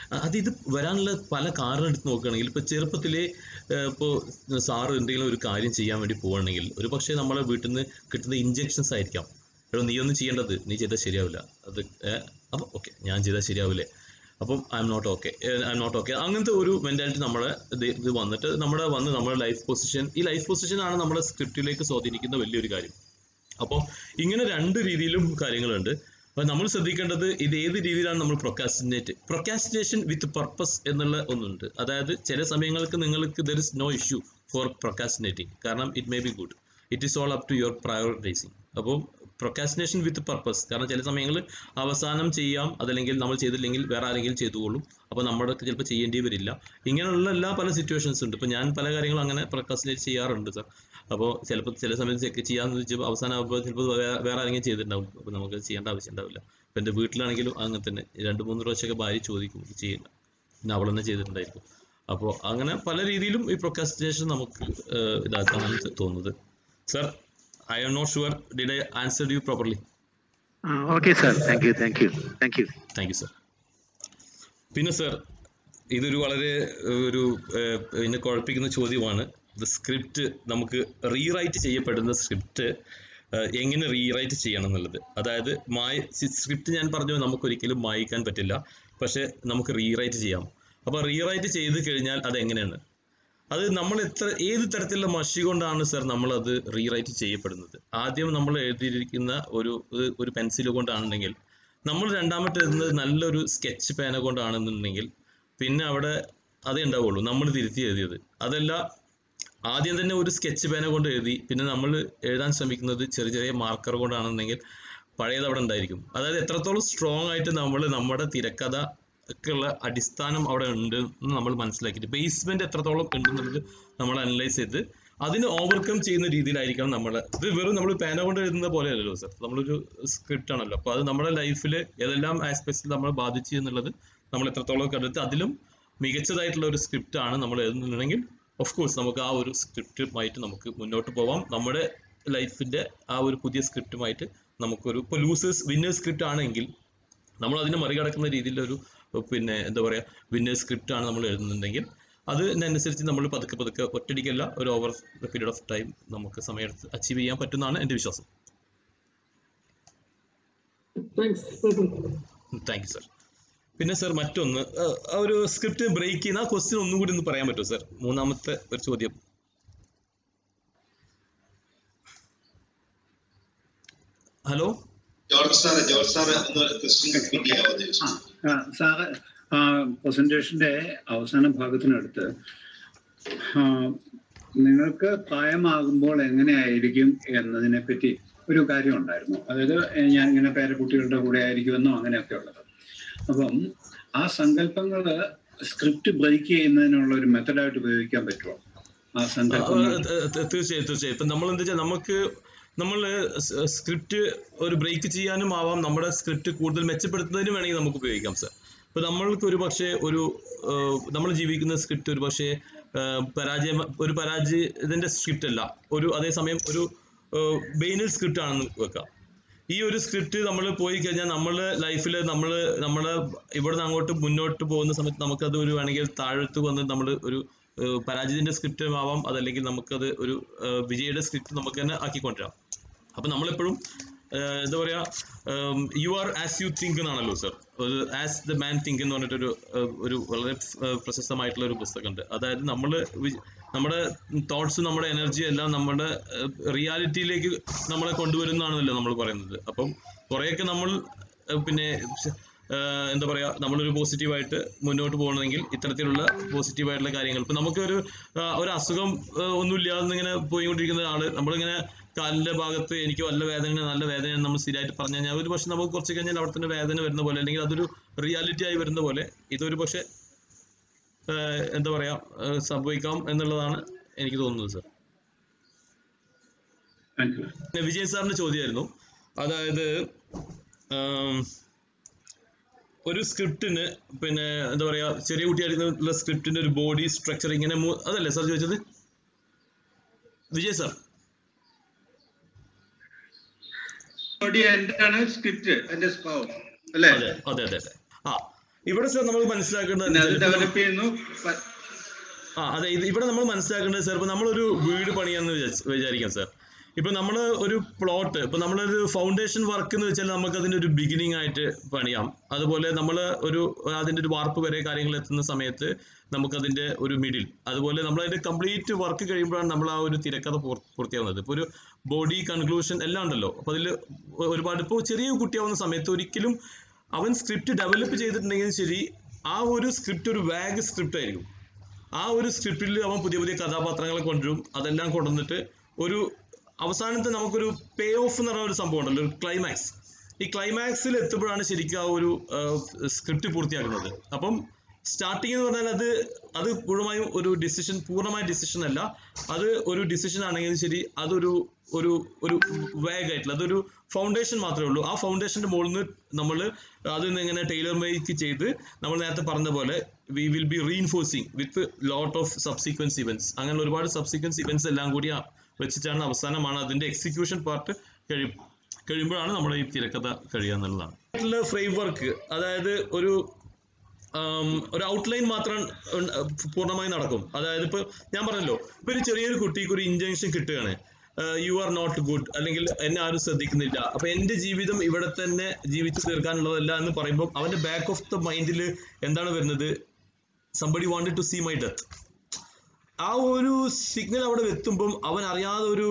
അത് ഇത് വരാനുള്ള പല കാരണം എടുത്ത് നോക്കുകയാണെങ്കിൽ ഇപ്പൊ ചെറുപ്പത്തിലെ ഏഹ്, ഇപ്പോ സാറ് എന്തെങ്കിലും ഒരു കാര്യം ചെയ്യാൻ വേണ്ടി പോവുകയാണെങ്കിൽ ഒരു പക്ഷേ നമ്മളെ വീട്ടിൽ നിന്ന് കിട്ടുന്ന ഇഞ്ചെക്ഷൻസ് ആയിരിക്കാം എടോ നീ ഒന്നും ചെയ്യേണ്ടത് നീ ചെയ്താൽ ശരിയാവില്ല അത് ഏഹ്, അപ്പൊ ഓക്കെ ഞാൻ ചെയ്താൽ ശരിയാവില്ലേ അപ്പം I am not okay I am not okay അങ്ങനത്തെ ഒരു മെന്റാലിറ്റി നമ്മളെ ഇത് ഇത് വന്നിട്ട് നമ്മുടെ വന്ന് നമ്മുടെ ലൈഫ് പൊസിഷൻ ഈ ലൈഫ് പൊസിഷൻ ആണ് നമ്മുടെ സ്ക്രിപ്റ്റിലേക്ക് സ്വാധീനിക്കുന്ന വലിയൊരു കാര്യം അപ്പോൾ ഇങ്ങനെ രണ്ട് രീതിയിലും കാര്യങ്ങളുണ്ട് അപ്പോൾ നമ്മൾ ശ്രദ്ധിക്കേണ്ടത് ഇത് ഏത് രീതിയിലാണ് നമ്മൾ പ്രൊക്കാസ്റ്റിനേറ്റ് പ്രൊക്കാസ്റ്റിനേഷൻ വിത്ത് പർപ്പസ് എന്നുള്ള ഒന്നുണ്ട് അതായത് ചില സമയങ്ങൾക്ക് നിങ്ങൾക്ക് there is no issue for procrastinating കാരണം it may be good it is all up to your prioritising അപ്പോൾ പ്രൊക്കാസ്റ്റിനേഷൻ വിത്ത് പർപ്പസ് കാരണം ചില സമയങ്ങളിൽ അവസാനം ചെയ്യാം അതല്ലെങ്കിൽ നമ്മൾ ചെയ്തില്ലെങ്കിൽ വേറെ ആരെങ്കിലും ചെയ്തുകൊള്ളും അപ്പോൾ നമ്മുടെ ചിലപ്പോൾ ചെയ്യേണ്ടി വരില്ല ഇങ്ങനെയുള്ള എല്ലാ പല സിറ്റുവേഷൻസ് ഉണ്ട് ഇപ്പോൾ ഞാൻ പല കാര്യങ്ങളും അങ്ങനെ പ്രൊക്കാസ്റ്റിനേറ്റ് ചെയ്യാറുണ്ട് സാർ അപ്പോൾ ചിലപ്പോൾ ചില സമയത്ത് ചെക്ക് ചെയ്യാന്ന് വെച്ചാൽ അവസാനം ആകുമ്പോൾ ചിലപ്പോൾ വേ- വേറെ ആരെങ്കിലും ചെയ്തിട്ടുണ്ടാവും അപ്പോൾ നമുക്ക് ചെയ്യേണ്ട ആവശ്യം ഉണ്ടാവില്ല ഇപ്പം എൻ്റെ വീട്ടിലാണെങ്കിലും അങ്ങനെ തന്നെ രണ്ട് മൂന്ന് പ്രാവശ്യമൊക്കെ ഭാര്യ ചോദിക്കും ഇത് ചെയ്യില്ല പിന്നെ അവൾ തന്നെ ചെയ്തിട്ടുണ്ടായിരിക്കും അപ്പോൾ അങ്ങനെ പല രീതിയിലും ഈ പ്രൊക്കാസ്റ്റിനേഷൻ നമുക്ക് ഏഹ്, ഇതാക്കാനാണ് തോന്നുന്നത് sir I am not sure did I answer you properly okay sir thank you thank you thank you thank you sir പിന്നെ സർ ഇതൊരു വളരെ ഏഹ്, ഒരു ഏഹ്, എന്നെ കുഴപ്പിക്കുന്ന ചോദ്യമാണ് ഇത് സ്ക്രിപ്റ്റ് നമുക്ക് റീറൈറ്റ് ചെയ്യപ്പെടുന്ന സ്ക്രിപ്റ്റ് എങ്ങനെ റീറൈറ്റ് ചെയ്യണം എന്നുള്ളത് അതായത് മായ സ്ക്രിപ്റ്റ് ഞാൻ പറഞ്ഞു നമുക്ക് ഒരിക്കലും മായിക്കാൻ പറ്റില്ല പക്ഷെ നമുക്ക് റീറൈറ്റ് ചെയ്യാം അപ്പൊ റീറൈറ്റ് ചെയ്ത് കഴിഞ്ഞാൽ അത് എങ്ങനെയാണ് അത് നമ്മൾ എത്ര ഏത് തരത്തിലുള്ള മഷി കൊണ്ടാണ് സർ നമ്മൾ അത് റീറൈറ്റ് ചെയ്യപ്പെടുന്നത് ആദ്യം നമ്മൾ എഴുതിയിരിക്കുന്ന ഒരു ഒരു- ഒരു പെൻസിൽ കൊണ്ടാണെന്നുണ്ടെങ്കിൽ നമ്മൾ രണ്ടാമത്തെ എഴുതുന്നത് നല്ലൊരു സ്കെച്ച് പേന കൊണ്ടാണെന്നുണ്ടെങ്കിൽ പിന്നെ അവിടെ അതേ ഉണ്ടാവുള്ളൂ നമ്മൾ തിരുത്തി എഴുതിയത് അതല്ല ആദ്യം തന്നെ ഒരു സ്കെച്ച് പേന കൊണ്ട് എഴുതി പിന്നെ നമ്മൾ എഴുതാൻ ശ്രമിക്കുന്നത് ചെറിയ ചെറിയ മാർക്കർ കൊണ്ടാണെന്നുണ്ടെങ്കിൽ പഴയത് അവിടെ ഉണ്ടായിരിക്കും അതായത് എത്രത്തോളം സ്ട്രോങ് ആയിട്ട് നമ്മൾ നമ്മുടെ തിരക്കഥ ഒക്കെയുള്ള അടിസ്ഥാനം അവിടെ ഉണ്ട് എന്ന് നമ്മൾ മനസ്സിലാക്കിയിട്ട് ബേസ്മെന്റ് എത്രത്തോളം ഉണ്ടെന്നുള്ളത് നമ്മൾ അനലൈസ് ചെയ്ത് അതിന് ഓവർകം ചെയ്യുന്ന രീതിയിലായിരിക്കണം നമ്മൾ ഇത് വെറും നമ്മൾ പേന കൊണ്ട് എഴുതുന്ന പോലെ അല്ലല്ലോ സർ നമ്മളൊരു സ്ക്രിപ്റ്റ് ആണല്ലോ അപ്പൊ അത് നമ്മുടെ ലൈഫിൽ ഏതെല്ലാം ആസ്പെക്ട്സിൽ നമ്മൾ ബാധിച്ചു എന്നുള്ളത് നമ്മൾ എത്രത്തോളം കണ്ടെത്തി അതിലും മികച്ചതായിട്ടുള്ള ഒരു സ്ക്രിപ്റ്റ് ആണ് നമ്മൾ എഴുതുന്നുണ്ടെങ്കിൽ ഓഫ് കോഴ്സ് നമുക്ക് ആ ഒരു സ്ക്രിപ്റ്റുമായിട്ട് നമുക്ക് മുന്നോട്ട് പോവാം നമ്മുടെ ലൈഫിന്റെ ആ ഒരു പുതിയ സ്ക്രിപ്റ്റുമായിട്ട് നമുക്കൊരു ഇപ്പോൾ ലൂസേഴ്സ് വിന്നേഴ്സ് സ്ക്രിപ്റ്റ് ആണെങ്കിൽ നമ്മൾ അതിനെ മറികടക്കുന്ന രീതിയിലൊരു പിന്നെ എന്താ പറയാ വിന്നേഴ്സ് സ്ക്രിപ്റ്റ് ആണ് നമ്മൾ എഴുതുന്നുണ്ടെങ്കിൽ അതിനനുസരിച്ച് നമ്മൾ പതുക്കെ പതുക്കെ ഒറ്റയടിക്കല്ല ഒരു ഓവർ പീരീഡ് ഓഫ് ടൈം നമുക്ക് സമയത്ത് അച്ചീവ് ചെയ്യാൻ പറ്റുന്നതാണ് എൻ്റെ വിശ്വാസം താങ്ക്സ് താങ്ക് യു സർ പിന്നെ സർ മറ്റൊന്ന് ആ, ആ ഒരു സ്ക്രിപ്റ്റ് ബ്രേക്ക് ചെയ്യുന്ന ആ ക്വസ്റ്റ്യൻ ഒന്നും കൂടി ഒന്ന് പറയാൻ പറ്റുമോ സർ മൂന്നാമത്തെ ഒരു ചോദ്യം hello George sir George sir ഒന്ന് ക്വസ്റ്റ്യൻ റിപ്പീറ്റ് ചെയ്യാമോ എന്ന് ചോദിച്ചു. ആ, സാറ് ആ പ്രസന്റേഷന്റെ അവസാന ഭാഗത്തിനടുത്ത് ആ, നിങ്ങൾക്ക് പ്രായമാകുമ്പോൾ എങ്ങനെയായിരിക്കും എന്നതിനെ പറ്റി ഒരു കാര്യം ഉണ്ടായിരുന്നു അതായത് ഏഹ്, ഞാൻ ഇങ്ങനെ പേരക്കുട്ടികളുടെ കൂടെ ആയിരിക്കുമെന്നോ അങ്ങനെയൊക്കെ ഉള്ളത് അപ്പം ആ സങ്കല്പങ്ങള് സ്ക്രിപ്റ്റ് ബ്രേക്ക് ചെയ്യുന്നതിനുള്ള ഒരു മെത്തഡായിട്ട് ഉപയോഗിക്കാൻ പറ്റുമോ ആ ആ, സങ്കല്പങ്ങൾ ആ, ത- തീർച്ചയായും തീർച്ചയായും ഇപ്പൊ നമ്മൾ എന്താ വെച്ചാൽ നമുക്ക് നമ്മൾ സ്ക്രിപ്റ്റ് ഒരു ബ്രേക്ക് ചെയ്യാനും ആവാം നമ്മുടെ സ്ക്രിപ്റ്റ് കൂടുതൽ മെച്ചപ്പെടുത്തുന്നതിനും വേണമെങ്കിൽ നമുക്ക് ഉപയോഗിക്കാം സർ ഇപ്പൊ നമ്മൾക്ക് ഒരു പക്ഷേ ഒരു നമ്മൾ ജീവിക്കുന്ന സ്ക്രിപ്റ്റ് ഒരു പക്ഷേ പരാജയം ഒരു പരാജയത്തിന്റെ സ്ക്രിപ്റ്റ് അല്ല ഒരു അതേസമയം ഒരു ബെയിനൽ സ്ക്രിപ്റ്റ് ആണെന്ന് വെക്കാം ഈ ഒരു സ്ക്രിപ്റ്റ് നമ്മൾ പോയി കഴിഞ്ഞാൽ നമ്മളെ ലൈഫിൽ നമ്മൾ നമ്മളെ ഇവിടുന്ന് അങ്ങോട്ട് മുന്നോട്ട് പോകുന്ന സമയത്ത് നമുക്കത് ഒരു വേണമെങ്കിൽ താഴത്ത് വന്ന് നമ്മൾ ഒരു ഏഹ് പരാജയത്തിന്റെ സ്ക്രിപ്റ്റ് ആവാം അതല്ലെങ്കിൽ നമുക്കത് ഒരു ഏഹ് വിജയുടെ സ്ക്രിപ്റ്റ് നമുക്ക് തന്നെ ആക്കിക്കൊണ്ടുവരാം അപ്പൊ നമ്മളെപ്പോഴും ഏഹ് എന്താ പറയാ you are as you think എന്നാണല്ലോ സർ ഒരു ആസ് ദ മാൻ തിങ്ക് എന്ന് പറഞ്ഞിട്ടൊരു ഏഹ് ഒരു വളരെ ഏഹ് പ്രശസ്തമായിട്ടുള്ള ഒരു പുസ്തകമുണ്ട് അതായത് നമ്മൾ നമ്മുടെ തോട്ട്സ് നമ്മുടെ എനർജി എല്ലാം നമ്മുടെ റിയാലിറ്റിയിലേക്ക് നമ്മളെ കൊണ്ടുവരുന്നതാണല്ലോ നമ്മൾ പറയുന്നത് അപ്പം കുറെയൊക്കെ നമ്മൾ ഏഹ് പിന്നെ ഏഹ് എന്താ പറയാ നമ്മളൊരു പോസിറ്റീവായിട്ട് മുന്നോട്ട് പോകണമെങ്കിൽ ഇത്തരത്തിലുള്ള പോസിറ്റീവായിട്ടുള്ള കാര്യങ്ങൾ ഇപ്പൊ നമുക്കൊരു ആഹ് ഒരു അസുഖം ഏഹ് ഒന്നുമില്ലാതെ ഇങ്ങനെ പോയിക്കൊണ്ടിരിക്കുന്ന ആള് നമ്മളിങ്ങനെ കാലിന്റെ ഭാഗത്ത് എനിക്ക് വല്ല വേദന നല്ല വേദന നമ്മൾ സ്ഥിരമായിട്ട് പറഞ്ഞു കഴിഞ്ഞാൽ ഒരു പക്ഷെ നമുക്ക് കുറച്ച് കഴിഞ്ഞാൽ അവിടെ തന്നെ വേദന വരുന്ന പോലെ അല്ലെങ്കിൽ അതൊരു റിയാലിറ്റി ആയി വരുന്ന പോലെ ഇതൊരു പക്ഷെ ഏഹ് എന്താ പറയാ ഏഹ് സംഭവിക്കാം എന്നുള്ളതാണ് എനിക്ക് തോന്നുന്നത് സർ താങ്ക് യു പിന്നെ വിജയ് സാറിന്റെ ചോദ്യമായിരുന്നു അതായത് ആം, ഒരു സ്ക്രിപ്റ്റിന് പിന്നെ എന്താ പറയാ ചെറിയ കുട്ടിയായിട്ടുള്ള സ്ക്രിപ്റ്റിന്റെ ഒരു ബോഡി സ്ട്രക്ചർ ഇങ്ങനെ മൂ- അതല്ലേ സാർ ചോദിച്ചത് വിജയ് സാർ ബോഡി എന്താണ് സ്ക്രിപ്റ്റ് എന്റെ സ്വഭാവം അല്ലേ അതെ അതെ അതെ അതെ ആ ഇവിടെ സർ നമ്മൾ മനസ്സിലാക്കേണ്ടത് പിന്നെ അത് എന്താ വെച്ചാൽ ഇപ്പൊ ഡെവലപ്പ് ചെയ്യുന്നു പ- ആ അതെ ഇത് ഇവിടെ നമ്മൾ മനസ്സിലാക്കേണ്ടത് സാർ ഇപ്പൊ നമ്മളൊരു വീട് പണിയാന്ന് വിചാരിച്ച് വിചാരിക്കാം സാർ ഇപ്പൊ നമ്മൾ ഒരു പ്ലോട്ട് ഇപ്പൊ നമ്മളൊരു ഫൗണ്ടേഷൻ വർക്ക് എന്ന് വെച്ചാൽ നമുക്ക് അതിന്റെ ഒരു ബിഗിനിങ് ആയിട്ട് പണിയാം അതുപോലെ നമ്മൾ ഒരു അതിന്റെ ഒരു വാർപ്പ് വരെ കാര്യങ്ങൾ എത്തുന്ന സമയത്ത് നമുക്കതിന്റെ ഒരു മിഡിൽ അതുപോലെ നമ്മൾ അതിന്റെ കംപ്ലീറ്റ് വർക്ക് കഴിയുമ്പോഴാണ് നമ്മൾ ആ ഒരു തിരക്കഥ പൂർ- പൂർത്തിയാവുന്നത് ഇപ്പൊ ഒരു ബോഡി കൺക്ലൂഷൻ എല്ലാം ഉണ്ടല്ലോ അപ്പൊ അതിൽ ഒരുപാട് ഇപ്പോൾ ചെറിയ കുട്ടിയാവുന്ന സമയത്ത് ഒരിക്കലും അവൻ സ്ക്രിപ്റ്റ് ഡെവലപ്പ് ചെയ്തിട്ടുണ്ടെങ്കിൽ ശരി ആ ഒരു സ്ക്രിപ്റ്റ് ഒരു വാഗ് സ്ക്രിപ്റ്റ് ആയിരിക്കും ആ ഒരു സ്ക്രിപ്റ്റിൽ അവൻ പുതിയ പുതിയ കഥാപാത്രങ്ങളെ കൊണ്ടുവരും അതെല്ലാം കൊണ്ടുവന്നിട്ട് ഒരു അവസാനത്തെ നമുക്കൊരു പേ ഓഫ് എന്ന് പറയുന്ന ഒരു സംഭവം ഉണ്ടല്ലോ ഒരു ക്ലൈമാക്സ് ഈ ക്ലൈമാക്സിൽ എത്തുമ്പോഴാണ് ശരിക്കും ആ ഒരു സ്ക്രിപ്റ്റ് പൂർത്തിയാക്കുന്നത് അപ്പം സ്റ്റാർട്ടിങ് എന്ന് പറഞ്ഞാൽ അത് അത് പൂർണ്ണമായും ഒരു ഡിസിഷൻ പൂർണ്ണമായ ഡിസിഷൻ അല്ല അത് ഒരു ഡിസിഷൻ ആണെങ്കിലും ശരി അതൊരു ഒരു ഒരു വേഗ് ആയിട്ടുള്ള അതൊരു ഫൗണ്ടേഷൻ മാത്രമേ ഉള്ളൂ ആ ഫൗണ്ടേഷന്റെ മുകളിൽ നിന്ന് നമ്മൾ അതിൽ നിന്ന് ഇങ്ങനെ ടൈലർ മേക്ക് ചെയ്ത് നമ്മൾ നേരത്തെ പറഞ്ഞ പോലെ we will be reinforcing with lot of subsequence events അങ്ങനെ ഒരുപാട് സബ്സീക്വൻസ് ഇവന്റ്സ് എല്ലാം കൂടി ആ- വെച്ചിട്ടാണ് അവസാനമാണ് അതിന്റെ എക്സിക്യൂഷൻ പാർട്ട് കഴിയും കഴിയുമ്പോഴാണ് നമ്മുടെ ഈ തിരക്കഥ കഴിയുക എന്നുള്ളതാണ് ഫ്രെയിം വർക്ക് അതായത് ഒരു ആം, ഒരു ഔട്ട്ലൈൻ മാത്രം ഉൺ- പൂർണ്ണമായി നടക്കും അതായത് ഇപ്പൊ ഞാൻ പറഞ്ഞല്ലോ ഇപ്പൊ ഒരു ചെറിയൊരു കുട്ടിക്ക് ഒരു ഇഞ്ചക്ഷൻ കിട്ടുകയാണ് യു ആർ നോട്ട് ഗുഡ് അല്ലെങ്കിൽ എന്നെ ആരും ശ്രദ്ധിക്കുന്നില്ല അപ്പൊ എന്റെ ജീവിതം ഇവിടെ തന്നെ ജീവിച്ചു തീർക്കാനുള്ളതല്ല എന്ന് പറയുമ്പോൾ അവന്റെ ബാക്ക് ഓഫ് ദ മൈൻഡിൽ എന്താണ് വരുന്നത് somebody wanted to see my death ആ ഒരു സിഗ്നൽ അവിടെ എത്തുമ്പം അവൻ അറിയാതെ ഒരു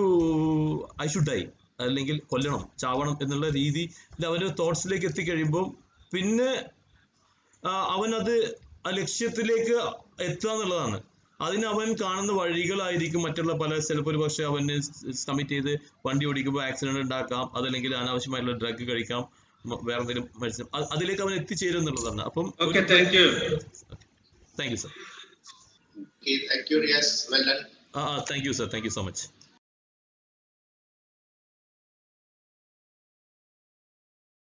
ഐ ഷുഡ് ഡൈ അല്ലെങ്കിൽ കൊല്ലണം ചാവണം എന്നുള്ള രീതി അവന്റെ തോട്ട്സിലേക്ക് എത്തിക്കഴിയുമ്പോൾ പിന്നെ ആ, അവനത് ആ ലക്ഷ്യത്തിലേക്ക് എത്തുക എന്നുള്ളതാണ് അതിന് അവൻ കാണുന്ന വഴികളായിരിക്കും മറ്റുള്ള പല ചിലപ്പോൾ ഒരു പക്ഷെ അവന് കമ്മിറ്റ് ചെയ്ത് വണ്ടി ഓടിക്കുമ്പോൾ ആക്സിഡന്റ് ഉണ്ടാക്കാം അതല്ലെങ്കിൽ അനാവശ്യമായിട്ടുള്ള ഡ്രഗ് കഴിക്കാം മ- വേറെ എന്തെങ്കിലും മത്സ്യം അ- അതിലേക്ക് അവൻ എത്തിച്ചേരും എന്നുള്ളതാണ് അപ്പം okay thank you thank you sir Okay, thank you, Riaz. Well done. ആ thank you sir thank you so much